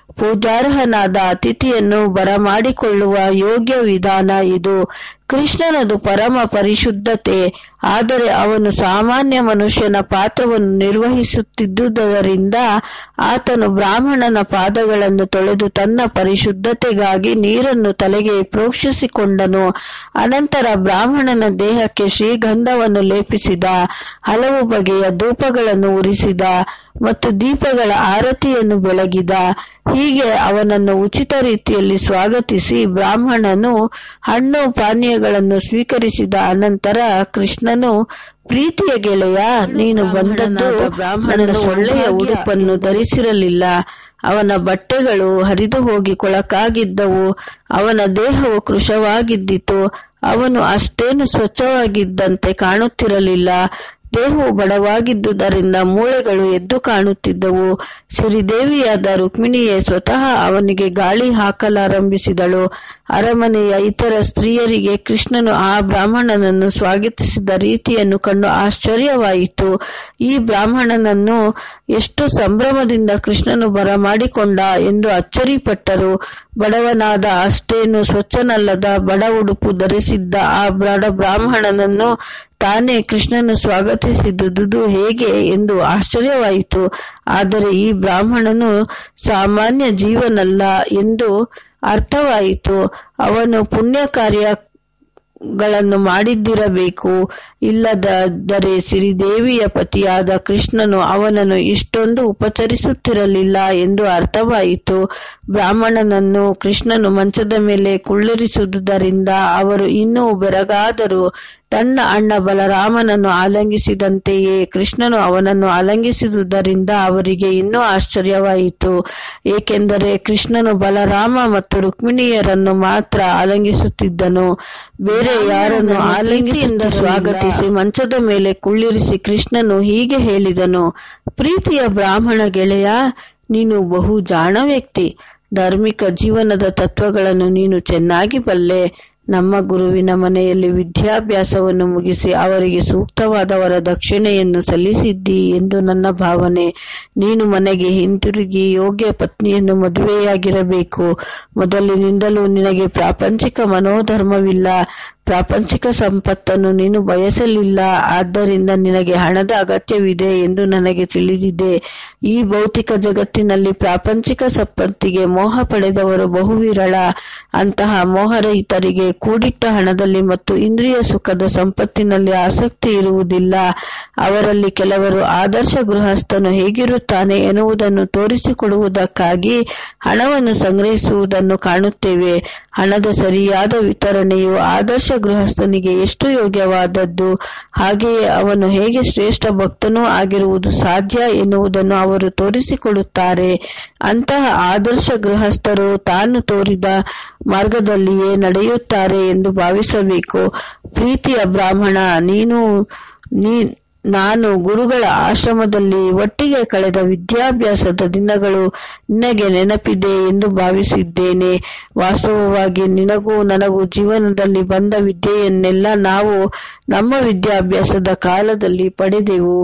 ಪೂಜಾರ್ಹನಾದ ಅತಿಥಿಯನ್ನು ಬರಮಾಡಿಕೊಳ್ಳುವ ಯೋಗ್ಯ ವಿಧಾನ ಇದು ಕೃಷ್ಣನದು ಪರಮ ಪರಿಶುದ್ಧತೆ ಆದರೆ ಅವನು ಸಾಮಾನ್ಯ ಮನುಷ್ಯನ ಪಾತ್ರವನ್ನು ನಿರ್ವಹಿಸುತ್ತಿದ್ದುದರಿಂದ ಆತನು ಬ್ರಾಹ್ಮಣನ ಪಾದಗಳನ್ನು ತೊಳೆದು ತನ್ನ ಪರಿಶುದ್ಧತೆಗಾಗಿ ನೀರನ್ನು ತಲೆಗೆ ಪ್ರೋಕ್ಷಿಸಿಕೊಂಡನು ಅನಂತರ ಬ್ರಾಹ್ಮಣನ ದೇಹಕ್ಕೆ ಶ್ರೀಗಂಧವನ್ನು ಲೇಪಿಸಿದ ಹಲವು ಬಗೆಯ ಧೂಪಗಳನ್ನು ಉರಿಸಿದ ಮತ್ತು ದೀಪಗಳ ಆರತಿಯನ್ನು ಬೆಳಗಿದ ಹೀಗೆ ಅವನನ್ನು ಉಚಿತ ರೀತಿಯಲ್ಲಿ ಸ್ವಾಗತಿಸಿ ಬ್ರಾಹ್ಮಣನು ಹಣ್ಣು ಪಾನೀಯಗಳನ್ನು ಸ್ವೀಕರಿಸಿದ ಅನಂತರ ಕೃಷ್ಣನು ಪ್ರೀತಿಯ ಗೆಳೆಯ ನೀನು ಬಂದದ್ದು ಬ್ರಾಹ್ಮಣನ ಒಳ್ಳೆಯ ಉಡುಪನ್ನು ಧರಿಸಿರಲಿಲ್ಲ ಅವನ ಬಟ್ಟೆಗಳು ಹರಿದು ಹೋಗಿ ಕೊಳಕಾಗಿದ್ದವು ಅವನ ದೇಹವು ಕೃಶವಾಗಿದ್ದಿತು ಅವನು ಅಷ್ಟೇನು ಸ್ವಚ್ಛವಾಗಿದ್ದಂತೆ ಕಾಣುತ್ತಿರಲಿಲ್ಲ ದೇಹವು ಬಡವಾಗಿದ್ದುದರಿಂದ ಮೂಳೆಗಳು ಎದ್ದು ಕಾಣುತ್ತಿದ್ದವು ಸಿರಿದೇವಿಯಾದ ರುಕ್ಮಿಣಿಯೇ ಸ್ವತಃ ಅವನಿಗೆ ಗಾಳಿ ಹಾಕಲಾರಂಭಿಸಿದಳು ಅರಮನೆಯ ಇತರ ಸ್ತ್ರೀಯರಿಗೆ ಕೃಷ್ಣನು ಆ ಬ್ರಾಹ್ಮಣನನ್ನು ಸ್ವಾಗತಿಸಿದ ರೀತಿಯನ್ನು ಕಂಡು ಆಶ್ಚರ್ಯವಾಯಿತು ಈ ಬ್ರಾಹ್ಮಣನನ್ನು ಎಷ್ಟು ಸಂಭ್ರಮದಿಂದ ಕೃಷ್ಣನು ಬರಮಾಡಿಕೊಂಡ ಎಂದು ಅಚ್ಚರಿಪಟ್ಟರು ಬಡವನಾದ ಅಷ್ಟೇನು ಸ್ವಚ್ಛನಲ್ಲದ ಬಡ ಉಡುಪು ಧರಿಸಿದ್ದ ಆ ಬಡ ಬ್ರಾಹ್ಮಣನನ್ನು ತಾನೇ ಕೃಷ್ಣನು ಸ್ವಾಗತಿಸಿದುದು ಹೇಗೆ ಎಂದು ಆಶ್ಚರ್ಯವಾಯಿತು ಆದರೆ ಈ ಬ್ರಾಹ್ಮಣನು ಸಾಮಾನ್ಯ ಜೀವನಲ್ಲ ಎಂದು ಅರ್ಥವಾಯಿತು ಅವನು ಪುಣ್ಯ ಕಾರ್ಯ ಗಳನ್ನು ಮಾಡಿದ್ದಿರಬೇಕು ಇಲ್ಲದಾದರೆ ಸಿರಿದೇವಿಯ ಪತಿಯಾದ ಕೃಷ್ಣನು ಅವನನ್ನು ಇಷ್ಟೊಂದು ಉಪಚರಿಸುತ್ತಿರಲಿಲ್ಲ ಎಂದು ಅರ್ಥವಾಯಿತು ಬ್ರಾಹ್ಮಣನನ್ನು ಕೃಷ್ಣನು ಮಂಚದ ಮೇಲೆ ಕುಳ್ಳಿರಿಸುವುದರಿಂದ ಅವರು ಇನ್ನೂ ಬೆರಗಾದರು ತನ್ನ ಅಣ್ಣ ಬಲರಾಮನನ್ನು ಆಲಂಗಿಸಿದಂತೆಯೇ ಕೃಷ್ಣನು ಅವನನ್ನು ಆಲಂಗಿಸಿದುದರಿಂದ ಅವರಿಗೆ ಇನ್ನೂ ಆಶ್ಚರ್ಯವಾಯಿತು ಏಕೆಂದರೆ ಕೃಷ್ಣನು ಬಲರಾಮ ಮತ್ತು ರುಕ್ಮಿಣಿಯರನ್ನು ಮಾತ್ರ ಆಲಂಗಿಸುತ್ತಿದ್ದನು ಬೇರೆ ಯಾರನ್ನು ಆಲಂಗಿಸಿಂದ ಸ್ವಾಗತಿಸಿ ಮಂಚದ ಮೇಲೆ ಕುಳ್ಳಿರಿಸಿ ಕೃಷ್ಣನು ಹೀಗೆ ಹೇಳಿದನು ಪ್ರೀತಿಯ ಬ್ರಾಹ್ಮಣ ಗೆಳೆಯ ನೀನು ಬಹು ಜಾಣ ವ್ಯಕ್ತಿ ಧಾರ್ಮಿಕ ಜೀವನದ ತತ್ವಗಳನ್ನು ನೀನು ಚೆನ್ನಾಗಿ ಬಲ್ಲೆ ನಮ್ಮ ಗುರುವಿನ ಮನೆಯಲ್ಲಿ ವಿದ್ಯಾಭ್ಯಾಸವನ್ನು ಮುಗಿಸಿ ಅವರಿಗೆ ಸೂಕ್ತವಾದವರ ದಕ್ಷಿಣೆಯನ್ನು ಸಲ್ಲಿಸಿದ್ದಿ ಎಂದು ನನ್ನ ಭಾವನೆ ನೀನು ಮನೆಗೆ ಹಿಂತಿರುಗಿ ಯೋಗ್ಯ ಪತ್ನಿಯನ್ನು ಮದುವೆಯಾಗಿರಬೇಕು ಮೊದಲಿನಿಂದಲೂ ನಿನಗೆ ಪ್ರಾಪಂಚಿಕ ಮನೋಧರ್ಮವಿಲ್ಲ ಪ್ರಾಪಂಚಿಕ ಸಂಪತ್ತನ್ನು ನೀನು ಬಯಸಲಿಲ್ಲ ಆದ್ದರಿಂದ ನಿನಗೆ ಹಣದ ಅಗತ್ಯವಿದೆ ಎಂದು ನನಗೆ ತಿಳಿದಿದೆ ಈ ಭೌತಿಕ ಜಗತ್ತಿನಲ್ಲಿ ಪ್ರಾಪಂಚಿಕ ಸಂಪತ್ತಿಗೆ ಮೋಹ ಪಡೆದವರು ಬಹು ವಿರಳ ಅಂತಹ ಮೋಹರಹಿತರಿಗೆ ಕೂಡಿಟ್ಟ ಹಣದಲ್ಲಿ ಮತ್ತು ಇಂದ್ರಿಯ ಸುಖದ ಸಂಪತ್ತಿನಲ್ಲಿ ಆಸಕ್ತಿ ಇರುವುದಿಲ್ಲ ಅವರಲ್ಲಿ ಕೆಲವರು ಆದರ್ಶ ಗೃಹಸ್ಥನು ಹೇಗಿರುತ್ತಾನೆ ಎನ್ನುವುದನ್ನು ತೋರಿಸಿಕೊಡುವುದಕ್ಕಾಗಿ ಹಣವನ್ನು ಸಂಗ್ರಹಿಸುವುದನ್ನು ಕಾಣುತ್ತೇವೆ ಹಣದ ಸರಿಯಾದ ವಿತರಣೆಯು ಆದರ್ಶ ಗೃಹಸ್ಥನಿಗೆ ಎಷ್ಟು ಯೋಗ್ಯವಾದದ್ದು ಹಾಗೆಯೇ ಅವನು ಹೇಗೆ ಶ್ರೇಷ್ಠ ಭಕ್ತನೂ ಆಗಿರುವುದು ಸಾಧ್ಯ ಎನ್ನುವುದನ್ನು ಅವರು ತೋರಿಸಿಕೊಡುತ್ತಾರೆ ಅಂತಹ ಆದರ್ಶ ಗೃಹಸ್ಥರು ತಾನು ತೋರಿದ ಮಾರ್ಗದಲ್ಲಿಯೇ ನಡೆಯುತ್ತಾರೆ ಎಂದು ಭಾವಿಸಬೇಕು ಪ್ರೀತಿಯ ಬ್ರಾಹ್ಮಣ ನೀನು ನೀ ನಾನು ಗುರುಗಳ ಆಶ್ರಮದಲ್ಲಿ ಒಟ್ಟಿಗೆ ಕಳೆದ ವಿದ್ಯಾಭ್ಯಾಸದ ದಿನಗಳು ನಿನಗೆ ನೆನಪಿದೆ ಎಂದು ಭಾವಿಸಿದ್ದೇನೆ ವಾಸ್ತವವಾಗಿ ನಿನಗೂ ನನಗೂ ಜೀವನದಲ್ಲಿ ಬಂದ ವಿದ್ಯೆಯನ್ನೆಲ್ಲ ನಾವು ನಮ್ಮ ವಿದ್ಯಾಭ್ಯಾಸದ ಕಾಲದಲ್ಲಿ ಪಡೆದೆವು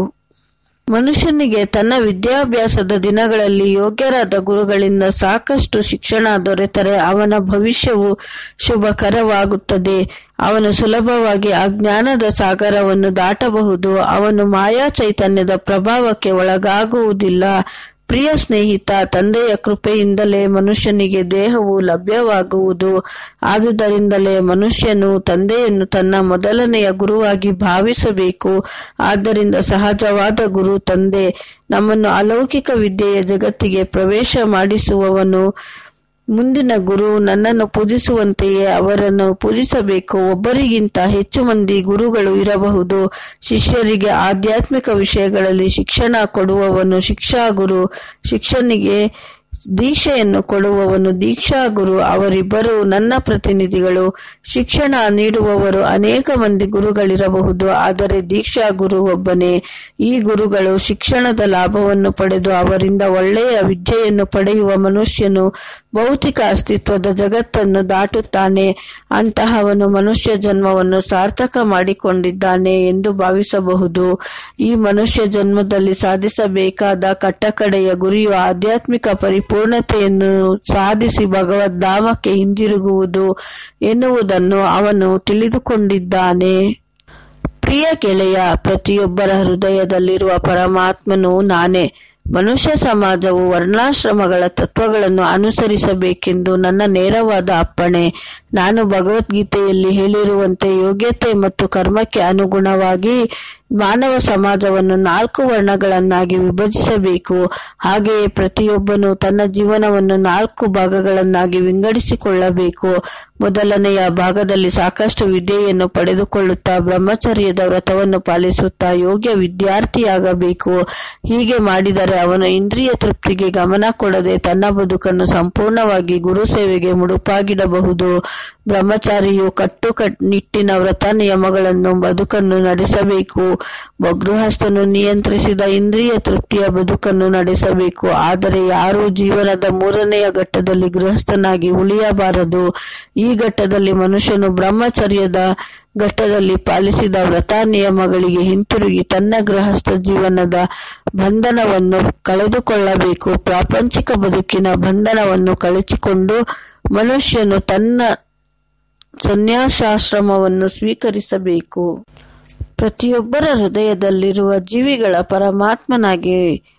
ಮನುಷ್ಯನಿಗೆ ತನ್ನ ವಿದ್ಯಾಭ್ಯಾಸದ ದಿನಗಳಲ್ಲಿ ಯೋಗ್ಯರಾದ ಗುರುಗಳಿಂದ ಸಾಕಷ್ಟು ಶಿಕ್ಷಣ ದೊರೆತರೆ ಅವನ ಭವಿಷ್ಯವು ಶುಭಕರವಾಗುತ್ತದೆ ಅವನು ಸುಲಭವಾಗಿ ಅಜ್ಞಾನದ ಸಾಗರವನ್ನು ದಾಟಬಹುದು ಅವನು ಮಾಯಾ ಚೈತನ್ಯದ ಪ್ರಭಾವಕ್ಕೆ ಒಳಗಾಗುವುದಿಲ್ಲ ಪ್ರಿಯ ಸ್ನೇಹಿತ ತಂದೆಯ ಕೃಪೆಯಿಂದಲೇ ಮನುಷ್ಯನಿಗೆ ದೇಹವು ಲಭ್ಯವಾಗುವುದು ಆದುದರಿಂದಲೇ ಮನುಷ್ಯನು ತಂದೆಯನ್ನು ತನ್ನ ಮೊದಲನೆಯ ಗುರುವಾಗಿ ಭಾವಿಸಬೇಕು ಆದ್ದರಿಂದ ಸಹಜವಾದ ಗುರು ತಂದೆ ನಮ್ಮನ್ನು ಅಲೌಕಿಕ ವಿದ್ಯೆಯ ಜಗತ್ತಿಗೆ ಪ್ರವೇಶ ಮಾಡಿಸುವವನು ಮುಂದಿನ ಗುರು ನನ್ನನ್ನು ಪೂಜಿಸುವಂತೆಯೇ ಅವರನ್ನು ಪೂಜಿಸಬೇಕು ಒಬ್ಬರಿಗಿಂತ ಹೆಚ್ಚು ಮಂದಿ ಗುರುಗಳು ಇರಬಹುದು ಶಿಷ್ಯರಿಗೆ ಆಧ್ಯಾತ್ಮಿಕ ವಿಷಯಗಳಲ್ಲಿ ಶಿಕ್ಷಣ ಕೊಡುವವನು ಶಿಕ್ಷಾ ಗುರು ಶಿಕ್ಷನಿಗೆ ದೀಕ್ಷೆಯನ್ನು ಕೊಡುವವನು ದೀಕ್ಷಾ ಗುರು ಅವರಿಬ್ಬರು ನನ್ನ ಪ್ರತಿನಿಧಿಗಳು ಶಿಕ್ಷಣ ನೀಡುವವರು ಅನೇಕ ಮಂದಿ ಗುರುಗಳಿರಬಹುದು ಆದರೆ ದೀಕ್ಷಾ ಗುರು ಒಬ್ಬನೇ ಈ ಗುರುಗಳು ಶಿಕ್ಷಣದ ಲಾಭವನ್ನು ಪಡೆದು ಅವರಿಂದ ಒಳ್ಳೆಯ ವಿದ್ಯೆಯನ್ನು ಪಡೆಯುವ ಮನುಷ್ಯನು ಭೌತಿಕ ಅಸ್ತಿತ್ವದ ಜಗತ್ತನ್ನು ದಾಟುತ್ತಾನೆ ಅಂತಹವನು ಮನುಷ್ಯ ಜನ್ಮವನ್ನು ಸಾರ್ಥಕ ಮಾಡಿಕೊಂಡಿದ್ದಾನೆ ಎಂದು ಭಾವಿಸಬಹುದು ಈ ಮನುಷ್ಯ ಜನ್ಮದಲ್ಲಿ ಸಾಧಿಸಬೇಕಾದ ಕಟ್ಟಕಡೆಯ ಗುರಿಯು ಆಧ್ಯಾತ್ಮಿಕ ಪರಿಪೂರ್ಣತೆಯನ್ನು ಸಾಧಿಸಿ ಭಗವದ್ಧಾಮಕ್ಕೆ ಹಿಂದಿರುಗುವುದು ಎನ್ನುವುದನ್ನು ಅವನು ತಿಳಿದುಕೊಂಡಿದ್ದಾನೆ ಪ್ರಿಯ ಗೆಳೆಯ ಪ್ರತಿಯೊಬ್ಬರ ಹೃದಯದಲ್ಲಿರುವ ಪರಮಾತ್ಮನು ನಾನೇ ಮನುಷ್ಯ ಸಮಾಜವು ವರ್ಣಾಶ್ರಮಗಳ ತತ್ವಗಳನ್ನು ಅನುಸರಿಸಬೇಕೆಂದು ನನ್ನ ನೇರವಾದ ಅಪ್ಪಣೆ ನಾನು ಭಗವದ್ಗೀತೆಯಲ್ಲಿ ಹೇಳಿರುವಂತೆ ಯೋಗ್ಯತೆ ಮತ್ತು ಕರ್ಮಕ್ಕೆ ಅನುಗುಣವಾಗಿ ಮಾನವ ಸಮಾಜವನ್ನು ನಾಲ್ಕು ವರ್ಣಗಳನ್ನಾಗಿ ವಿಭಜಿಸಬೇಕು ಹಾಗೆಯೇ ಪ್ರತಿಯೊಬ್ಬನು ತನ್ನ ಜೀವನವನ್ನು ನಾಲ್ಕು ಭಾಗಗಳನ್ನಾಗಿ ವಿಂಗಡಿಸಿಕೊಳ್ಳಬೇಕು ಮೊದಲನೆಯ ಭಾಗದಲ್ಲಿ ಸಾಕಷ್ಟು ವಿದ್ಯೆಯನ್ನು ಪಡೆದುಕೊಳ್ಳುತ್ತಾ ಬ್ರಹ್ಮಚರ್ಯದ ವ್ರತವನ್ನು ಪಾಲಿಸುತ್ತಾ ಯೋಗ್ಯ ವಿದ್ಯಾರ್ಥಿಯಾಗಬೇಕು ಹೀಗೆ ಮಾಡಿದರೆ ಅವನು ಇಂದ್ರಿಯ ತೃಪ್ತಿಗೆ ಗಮನ ಕೊಡದೆ ತನ್ನ ಬದುಕನ್ನು ಸಂಪೂರ್ಣವಾಗಿ ಗುರು ಸೇವೆಗೆ ಮುಡುಪಾಗಿಡಬಹುದು ಬ್ರಹ್ಮಚಾರಿಯು ಕಟ್ಟುನಿಟ್ಟಿನ ವ್ರತ ನಿಯಮಗಳನ್ನು ಬದುಕನ್ನು ನಡೆಸಬೇಕು ಗೃಹಸ್ಥನು ನಿಯಂತ್ರಿಸಿದ ಇಂದ್ರಿಯ ತೃಪ್ತಿಯ ಬದುಕನ್ನು ನಡೆಸಬೇಕು ಆದರೆ ಯಾರೂ ಜೀವನದ ಮೂರನೆಯ ಘಟ್ಟದಲ್ಲಿ ಗೃಹಸ್ಥನಾಗಿ ಉಳಿಯಬಾರದು ಈ ಘಟ್ಟದಲ್ಲಿ ಮನುಷ್ಯನು ಬ್ರಹ್ಮಚರ್ಯದ ಘಟ್ಟದಲ್ಲಿ ಪಾಲಿಸಿದ ವ್ರತ ನಿಯಮಗಳಿಗೆ ಹಿಂತಿರುಗಿ ತನ್ನ ಗೃಹಸ್ಥ ಜೀವನದ ಬಂಧನವನ್ನು ಕಳೆದುಕೊಳ್ಳಬೇಕು ಪ್ರಾಪಂಚಿಕ ಬದುಕಿನ ಬಂಧನವನ್ನು ಕಳಚಿಕೊಂಡು ಮನುಷ್ಯನು ತನ್ನ ಸನ್ಯಾಸಾಶ್ರಮವನ್ನು ಸ್ವೀಕರಿಸಬೇಕು ಪ್ರತಿಯೊಬ್ಬರ ಹೃದಯದಲ್ಲಿರುವ ಜೀವಿಗಳ ಪರಮಾತ್ಮನಾಗಿ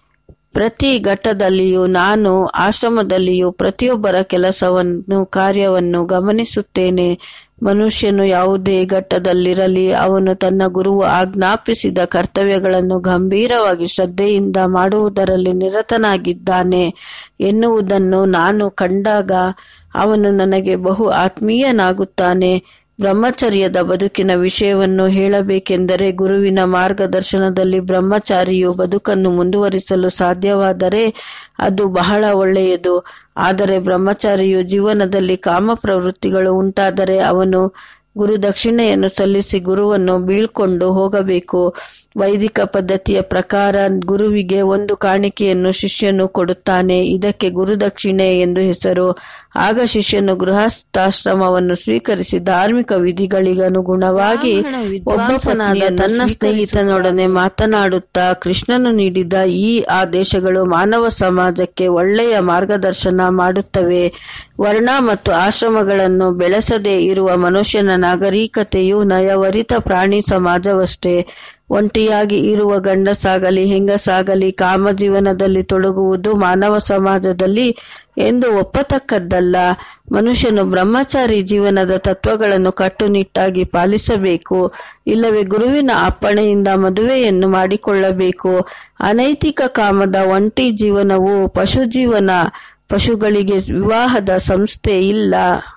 ಪ್ರತಿ ಘಟ್ಟದಲ್ಲಿಯೂ ನಾನು ಆಶ್ರಮದಲ್ಲಿಯೂ ಪ್ರತಿಯೊಬ್ಬರ ಕೆಲಸವನ್ನು ಕಾರ್ಯವನ್ನು ಗಮನಿಸುತ್ತೇನೆ ಮನುಷ್ಯನು ಯಾವುದೇ ಘಟ್ಟದಲ್ಲಿರಲಿ ಅವನು ತನ್ನ ಗುರುವು ಆಜ್ಞಾಪಿಸಿದ ಕರ್ತವ್ಯಗಳನ್ನು ಗಂಭೀರವಾಗಿ ಶ್ರದ್ಧೆಯಿಂದ ಮಾಡುವುದರಲ್ಲಿ ನಿರತನಾಗಿದ್ದಾನೆ ಎನ್ನುವುದನ್ನು ನಾನು ಕಂಡಾಗ ಅವನು ನನಗೆ ಬಹು ಆತ್ಮೀಯನಾಗುತ್ತಾನೆ ಬ್ರಹ್ಮಚರ್ಯದ ಬದುಕಿನ ವಿಷಯವನ್ನು ಹೇಳಬೇಕೆಂದರೆ ಗುರುವಿನ ಮಾರ್ಗದರ್ಶನದಲ್ಲಿ ಬ್ರಹ್ಮಚಾರಿಯು ಬದುಕನ್ನು ಮುಂದುವರಿಸಲು ಸಾಧ್ಯವಾದರೆ ಅದು ಬಹಳ ಒಳ್ಳೆಯದು ಆದರೆ ಬ್ರಹ್ಮಚಾರಿಯು ಜೀವನದಲ್ಲಿ ಕಾಮ ಪ್ರವೃತ್ತಿಗಳು ಉಂಟಾದರೆ ಅವನು ಗುರು ದಕ್ಷಿಣೆಯನ್ನು ಸಲ್ಲಿಸಿ ಗುರುವನ್ನು ಬೀಳ್ಕೊಂಡು ಹೋಗಬೇಕು ವೈದಿಕ ಪದ್ಧತಿಯ ಪ್ರಕಾರ ಗುರುವಿಗೆ ಒಂದು ಕಾಣಿಕೆಯನ್ನು ಶಿಷ್ಯನು ಕೊಡುತ್ತಾನೆ ಇದಕ್ಕೆ ಗುರುದಕ್ಷಿಣೆ ಎಂದು ಹೆಸರು ಆಗ ಶಿಷ್ಯನು ಗೃಹಸ್ಥಾಶ್ರಮವನ್ನು ಸ್ವೀಕರಿಸಿ ಧಾರ್ಮಿಕ ವಿಧಿಗಳಿಗನುಗುಣವಾಗಿ ಒಬ್ಬನಾದ ತನ್ನ ಸ್ನೇಹಿತನೊಡನೆ ಮಾತನಾಡುತ್ತಾ ಕೃಷ್ಣನು ನೀಡಿದ ಈ ಆದೇಶಗಳು ಮಾನವ ಸಮಾಜಕ್ಕೆ ಒಳ್ಳೆಯ ಮಾರ್ಗದರ್ಶನ ಮಾಡುತ್ತವೆ ವರ್ಣ ಮತ್ತು ಆಶ್ರಮಗಳನ್ನು ಬೆಳೆಸದೇ ಇರುವ ಮನುಷ್ಯನ ನಾಗರಿಕತೆಯು ನಯವರಿತ ಪ್ರಾಣಿ ಸಮಾಜವಷ್ಟೇ ಒಂಟಿಯಾಗಿ ಇರುವ ಗಂಡಸಾಗಲಿ ಹೆಂಗಸಾಗಲಿ ಕಾಮ ಜೀವನದಲ್ಲಿ ತೊಡಗುವುದು ಮಾನವ ಸಮಾಜದಲ್ಲಿ ಎಂದು ಒಪ್ಪತಕ್ಕದ್ದಲ್ಲ ಮನುಷ್ಯನು ಬ್ರಹ್ಮಚಾರಿ ಜೀವನದ ತತ್ವಗಳನ್ನು ಕಟ್ಟುನಿಟ್ಟಾಗಿ ಪಾಲಿಸಬೇಕು ಇಲ್ಲವೇ ಗುರುವಿನ ಅಪ್ಪಣೆಯಿಂದ ಮದುವೆಯನ್ನು ಮಾಡಿಕೊಳ್ಳಬೇಕು ಅನೈತಿಕ ಕಾಮದ ಒಂಟಿ ಜೀವನವು ಪಶು ಜೀವನ ಪಶುಗಳಿಗೆ ವಿವಾಹದ ಸಂಸ್ಥೆ ಇಲ್ಲ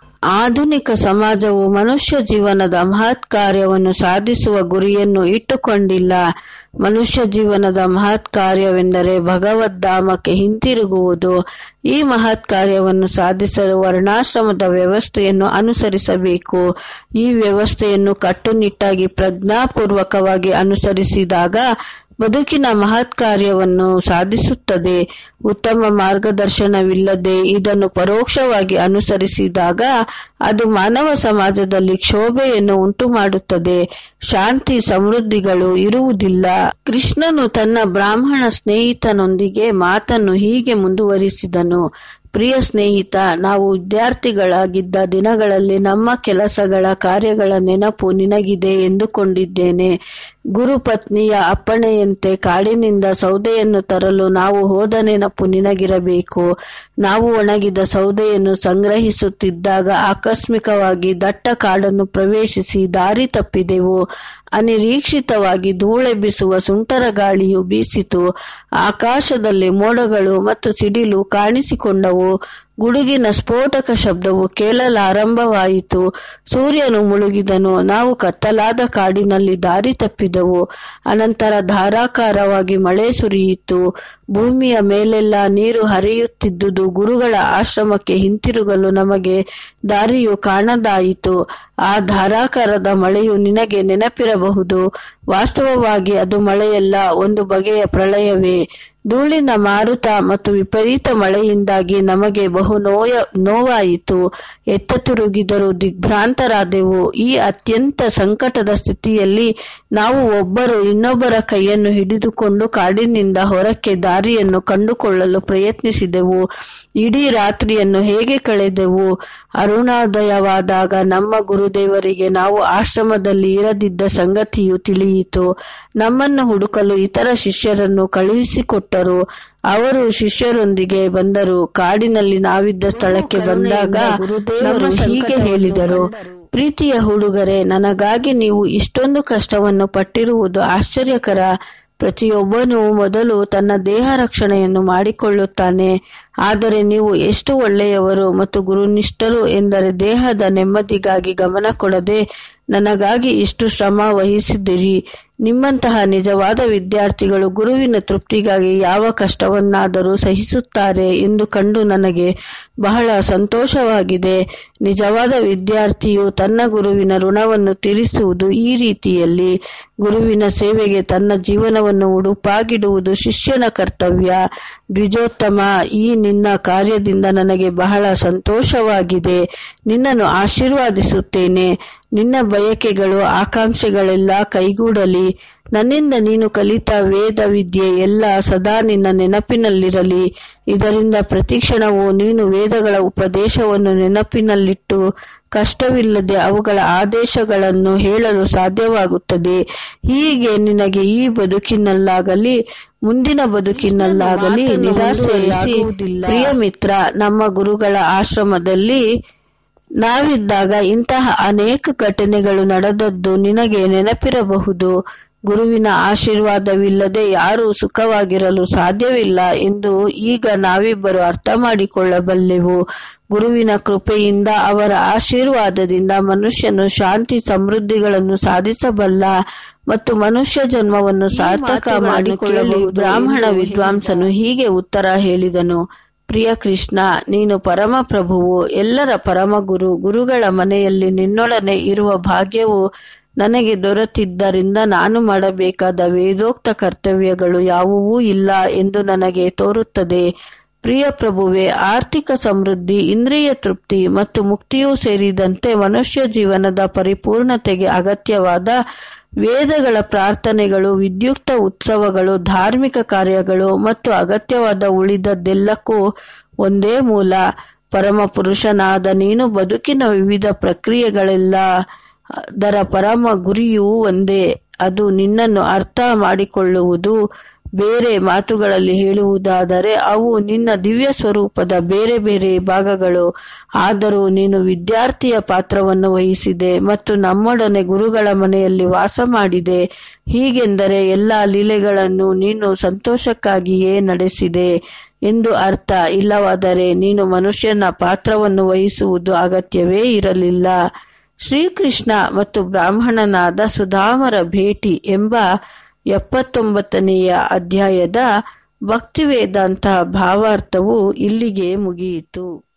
ಆಧುನಿಕ ಸಮಾಜವು ಮನುಷ್ಯ ಜೀವನದ ಮಹತ್ ಕಾರ್ಯವನ್ನು ಸಾಧಿಸುವ ಗುರಿಯನ್ನು ಇಟ್ಟುಕೊಂಡಿಲ್ಲ ಮನುಷ್ಯ ಜೀವನದ ಮಹತ್ ಕಾರ್ಯವೆಂದರೆ ಭಗವದ್ಧಾಮಕ್ಕೆ ಹಿಂತಿರುಗುವುದು ಈ ಮಹತ್ ಕಾರ್ಯವನ್ನು ಸಾಧಿಸಲು ವರ್ಣಾಶ್ರಮದ ವ್ಯವಸ್ಥೆಯನ್ನು ಅನುಸರಿಸಬೇಕು ಈ ವ್ಯವಸ್ಥೆಯನ್ನು ಕಟ್ಟುನಿಟ್ಟಾಗಿ ಪ್ರಜ್ಞಾಪೂರ್ವಕವಾಗಿ ಅನುಸರಿಸಿದಾಗ ಬದುಕಿನ ಮಹತ್ ಕಾರ್ಯವನ್ನು ಸಾಧಿಸುತ್ತದೆ ಉತ್ತಮ ಮಾರ್ಗದರ್ಶನವಿಲ್ಲದೆ ಇದನ್ನು ಪರೋಕ್ಷವಾಗಿ ಅನುಸರಿಸಿದಾಗ ಅದು ಮಾನವ ಸಮಾಜದಲ್ಲಿ ಕ್ಷೋಭೆಯನ್ನು ಉಂಟು ಮಾಡುತ್ತದೆ ಶಾಂತಿ ಸಮೃದ್ಧಿಗಳು ಇರುವುದಿಲ್ಲ ಕೃಷ್ಣನು ತನ್ನ ಬ್ರಾಹ್ಮಣ ಸ್ನೇಹಿತನೊಂದಿಗೆ ಮಾತನ್ನು ಹೀಗೆ ಮುಂದುವರಿಸಿದನು ಪ್ರಿಯ ಸ್ನೇಹಿತ ನಾವು ವಿದ್ಯಾರ್ಥಿಗಳಾಗಿದ್ದ ದಿನಗಳಲ್ಲಿ ನಮ್ಮ ಕೆಲಸಗಳ ಕಾರ್ಯಗಳ ನೆನಪು ನಿನಗಿದೆ ಎಂದುಕೊಂಡಿದ್ದೇನೆ ಗುರುಪತ್ನಿಯ ಅಪ್ಪಣೆಯಂತೆ ಕಾಡಿನಿಂದ ಸೌದೆಯನ್ನು ತರಲು ನಾವು ಹೋದ ನೆನಪು ನಿನಗಿರಬೇಕು ನಾವು ಒಣಗಿದ ಸೌದೆಯನ್ನು ಸಂಗ್ರಹಿಸುತ್ತಿದ್ದಾಗ ಆಕಸ್ಮಿಕವಾಗಿ ದಟ್ಟ ಕಾಡನ್ನು ಪ್ರವೇಶಿಸಿ ದಾರಿ ತಪ್ಪಿದೆವು ಅನಿರೀಕ್ಷಿತವಾಗಿ ಧೂಳೆಬ್ಬಿಸುವ ಸುಂಟರ ಗಾಳಿಯು ಬೀಸಿತು ಆಕಾಶದಲ್ಲಿ ಮೋಡಗಳು ಮತ್ತು ಸಿಡಿಲು ಕಾಣಿಸಿಕೊಂಡವು ಗುಡುಗಿನ ಸ್ಫೋಟಕ ಶಬ್ದವು ಕೇಳಲಾರಂಭವಾಯಿತು ಸೂರ್ಯನು ಮುಳುಗಿದನು ನಾವು ಕತ್ತಲಾದ ಕಾಡಿನಲ್ಲಿ ದಾರಿ ತಪ್ಪಿದೆವು ಅನಂತರ ಧಾರಾಕಾರವಾಗಿ ಮಳೆ ಸುರಿಯಿತು ಭೂಮಿಯ ಮೇಲೆಲ್ಲ ನೀರು ಹರಿಯುತ್ತಿದ್ದುದು ಗುರುಗಳ ಆಶ್ರಮಕ್ಕೆ ಹಿಂತಿರುಗಲು ನಮಗೆ ದಾರಿಯು ಕಾಣದಾಯಿತು ಆ ಧಾರಾಕಾರದ ಮಳೆಯು ನಿನಗೆ ನೆನಪಿರಬಹುದು ವಾಸ್ತವವಾಗಿ ಅದು ಮಳೆಯಲ್ಲ ಒಂದು ಬಗೆಯ ಪ್ರಳಯವೇ ಧೂಳಿನ ಮಾರುತ ಮತ್ತು ವಿಪರೀತ ಮಳೆಯಿಂದಾಗಿ ನಮಗೆ ಬಹು ನೋಯ ನೋವಾಯಿತು ಎತ್ತ ತಿರುಗಿದರೂ ದಿಗ್ಭ್ರಾಂತರಾದೆವು ಈ ಅತ್ಯಂತ ಸಂಕಟದ ಸ್ಥಿತಿಯಲ್ಲಿ ನಾವು ಒಬ್ಬರು ಇನ್ನೊಬ್ಬರ ಕೈಯನ್ನು ಹಿಡಿದುಕೊಂಡು ಕಾಡಿನಿಂದ ಹೊರಕ್ಕೆ ದಾರಿಯನ್ನು ಕಂಡುಕೊಳ್ಳಲು ಪ್ರಯತ್ನಿಸಿದೆವು ಇಡೀ ರಾತ್ರಿಯನ್ನು ಹೇಗೆ ಕಳೆದೆವು ಅರುಣೋದಯವಾದಾಗ ನಮ್ಮ ಗುರುದೇವರಿಗೆ ನಾವು ಆಶ್ರಮದಲ್ಲಿ ಇರದಿದ್ದ ಸಂಗತಿಯು ತಿಳಿಯಿತು ನಮ್ಮನ್ನು ಹುಡುಕಲು ಇತರ ಶಿಷ್ಯರನ್ನು ಕಳುಹಿಸಿಕೊಟ್ಟರು ಅವರು ಶಿಷ್ಯರೊಂದಿಗೆ ಬಂದರು ಕಾಡಿನಲ್ಲಿ ನಾವಿದ್ದ ಸ್ಥಳಕ್ಕೆ ಬಂದಾಗ ನಮ್ಮ ಹೀಗೆ ಹೇಳಿದರು ಪ್ರೀತಿಯ ಹುಡುಗರೆ ನನಗಾಗಿ ನೀವು ಇಷ್ಟೊಂದು ಕಷ್ಟವನ್ನು ಪಟ್ಟಿರುವುದು ಆಶ್ಚರ್ಯಕರ ಪ್ರತಿಯೊಬ್ಬನೂ ಮೊದಲು ತನ್ನ ದೇಹ ರಕ್ಷಣೆಯನ್ನು ಮಾಡಿಕೊಳ್ಳುತ್ತಾನೆ ಆದರೆ ನೀವು ಎಷ್ಟು ಒಳ್ಳೆಯವರು ಮತ್ತು ಗುರುನಿಷ್ಠರು ಎಂದರೆ ದೇಹದ ನೆಮ್ಮದಿಗಾಗಿ ಗಮನ ಕೊಡದೆ ನನಗಾಗಿ ಇಷ್ಟು ಶ್ರಮ ವಹಿಸಿದಿರಿ ನಿಮ್ಮಂತಹ ನಿಜವಾದ ವಿದ್ಯಾರ್ಥಿಗಳು ಗುರುವಿನ ತೃಪ್ತಿಗಾಗಿ ಯಾವ ಕಷ್ಟವನ್ನಾದರೂ ಸಹಿಸುತ್ತಾರೆ ಎಂದು ಕಂಡು ನನಗೆ ಬಹಳ ಸಂತೋಷವಾಗಿದೆ ನಿಜವಾದ ವಿದ್ಯಾರ್ಥಿಯು ತನ್ನ ಗುರುವಿನ ಋಣವನ್ನು ತೀರಿಸುವುದು ಈ ರೀತಿಯಲ್ಲಿ ಗುರುವಿನ ಸೇವೆಗೆ ತನ್ನ ಜೀವನವನ್ನು ಉಡುಪಾಗಿಡುವುದು ಶಿಷ್ಯನ ಕರ್ತವ್ಯ ದ್ವಿಜೋತ್ತಮ ಈ ನಿನ್ನ ಕಾರ್ಯದಿಂದ ನನಗೆ ಬಹಳ ಸಂತೋಷವಾಗಿದೆ ನಿನ್ನನ್ನು ಆಶೀರ್ವಾದಿಸುತ್ತೇನೆ ನಿನ್ನ ಬಯಕೆಗಳು ಆಕಾಂಕ್ಷೆಗಳೆಲ್ಲ ಕೈಗೂಡಲಿ ನನ್ನಿಂದ ನೀನು ಕಲಿತ ವೇದ ವಿದ್ಯೆ ಎಲ್ಲ ಸದಾ ನಿನ್ನ ನೆನಪಿನಲ್ಲಿರಲಿ ಇದರಿಂದ ಪ್ರತಿಕ್ಷಣವೂ ನೀನು ವೇದಗಳ ಉಪದೇಶವನ್ನು ನೆನಪಿನಲ್ಲಿಟ್ಟು ಕಷ್ಟವಿಲ್ಲದೆ ಅವುಗಳ ಆದೇಶಗಳನ್ನು ಹೇಳಲು ಸಾಧ್ಯವಾಗುತ್ತದೆ ಹೀಗೆ ನಿನಗೆ ಈ ಬದುಕಿನಲ್ಲಾಗಲಿ ಮುಂದಿನ ಬದುಕಿನಲ್ಲಾಗಲಿ ನಿರಾಸೆಯಿಸಿ ಪ್ರಿಯ ಮಿತ್ರ ನಮ್ಮ ಗುರುಗಳ ಆಶ್ರಮದಲ್ಲಿ ನಾವಿದ್ದಾಗ ಇಂತಹ ಅನೇಕ ಘಟನೆಗಳು ನಡೆದದ್ದು ನಿನಗೆ ನೆನಪಿರಬಹುದು ಗುರುವಿನ ಆಶೀರ್ವಾದವಿಲ್ಲದೆ ಯಾರೂ ಸುಖವಾಗಿರಲು ಸಾಧ್ಯವಿಲ್ಲ ಎಂದು ಈಗ ನಾವಿಬ್ಬರು ಅರ್ಥ ಮಾಡಿಕೊಳ್ಳಬಲ್ಲೆವು ಗುರುವಿನ ಕೃಪೆಯಿಂದ ಅವರ ಆಶೀರ್ವಾದದಿಂದ ಮನುಷ್ಯನು ಶಾಂತಿ ಸಮೃದ್ಧಿಗಳನ್ನು ಸಾಧಿಸಬಲ್ಲ ಮತ್ತು ಮನುಷ್ಯ ಜನ್ಮವನ್ನು ಸಾರ್ಥಕ ಮಾಡಿಕೊಳ್ಳಬಹುದು ಬ್ರಾಹ್ಮಣ ವಿದ್ವಾಂಸನು ಹೀಗೆ ಉತ್ತರ ಹೇಳಿದನು ಪ್ರಿಯ ಕೃಷ್ಣ ನೀನು ಪರಮ ಪ್ರಭುವು ಎಲ್ಲರ ಪರಮ ಗುರು ಗುರುಗಳ ಮನೆಯಲ್ಲಿ ನಿನ್ನೊಡನೆ ಇರುವ ಭಾಗ್ಯವು ನನಗೆ ದೊರೆತಿದ್ದರಿಂದ ನಾನು ಮಾಡಬೇಕಾದ ವೇದೋಕ್ತ ಕರ್ತವ್ಯಗಳು ಯಾವುವೂ ಇಲ್ಲ ಎಂದು ನನಗೆ ತೋರುತ್ತದೆ ಪ್ರಿಯ ಪ್ರಭುವೆ ಆರ್ಥಿಕ ಸಮೃದ್ಧಿ ಇಂದ್ರಿಯ ತೃಪ್ತಿ ಮತ್ತು ಮುಕ್ತಿಯೂ ಸೇರಿದಂತೆ ಮನುಷ್ಯ ಜೀವನದ ಪರಿಪೂರ್ಣತೆಗೆ ಅಗತ್ಯವಾದ ವೇದಗಳ ಪ್ರಾರ್ಥನೆಗಳು ವಿದ್ಯುಕ್ತ ಉತ್ಸವಗಳು ಧಾರ್ಮಿಕ ಕಾರ್ಯಗಳು ಮತ್ತು ಅಗತ್ಯವಾದ ಉಳಿದದ್ದೆಲ್ಲಕ್ಕೂ ಒಂದೇ ಮೂಲ ಪರಮ ಪುರುಷನಾದ ನೀನು ಬದುಕಿನ ವಿವಿಧ ಪ್ರಕ್ರಿಯೆಗಳೆಲ್ಲ ದರ ಪರಮ ಗುರಿಯೂ ಒಂದೇ ಅದು ನಿನ್ನನ್ನು ಅರ್ಥ ಮಾಡಿಕೊಳ್ಳುವುದು ಬೇರೆ ಮಾತುಗಳಲ್ಲಿ ಹೇಳುವುದಾದರೆ ಅವು ನಿನ್ನ ದಿವ್ಯ ಸ್ವರೂಪದ ಬೇರೆ ಬೇರೆ ಭಾಗಗಳು ಆದರೂ ನೀನು ವಿದ್ಯಾರ್ಥಿಯ ಪಾತ್ರವನ್ನು ವಹಿಸಿದೆ ಮತ್ತು ನಮ್ಮೊಡನೆ ಗುರುಗಳ ಮನೆಯಲ್ಲಿ ವಾಸ ಮಾಡಿದೆ ಹೀಗೆಂದರೆ ಎಲ್ಲ ಲೀಲೆಗಳನ್ನು ನೀನು ಸಂತೋಷಕ್ಕಾಗಿಯೇ ನಡೆಸಿದೆ ಎಂದು ಅರ್ಥ ಇಲ್ಲವಾದರೆ ನೀನು ಮನುಷ್ಯನ ಪಾತ್ರವನ್ನು ವಹಿಸುವುದು ಅಗತ್ಯವೇ ಇರಲಿಲ್ಲ ಶ್ರೀಕೃಷ್ಣ ಮತ್ತು ಬ್ರಾಹ್ಮಣನಾದ ಸುಧಾಮರ ಭೇಟಿ ಎಂಬ ಎಪ್ಪತ್ತೊಂಬತ್ತನೆಯ ಅಧ್ಯಾಯದ ಭಕ್ತಿವೇದಾಂತ ಭಾವಾರ್ಥವು ಇಲ್ಲಿಗೆ ಮುಗಿಯಿತು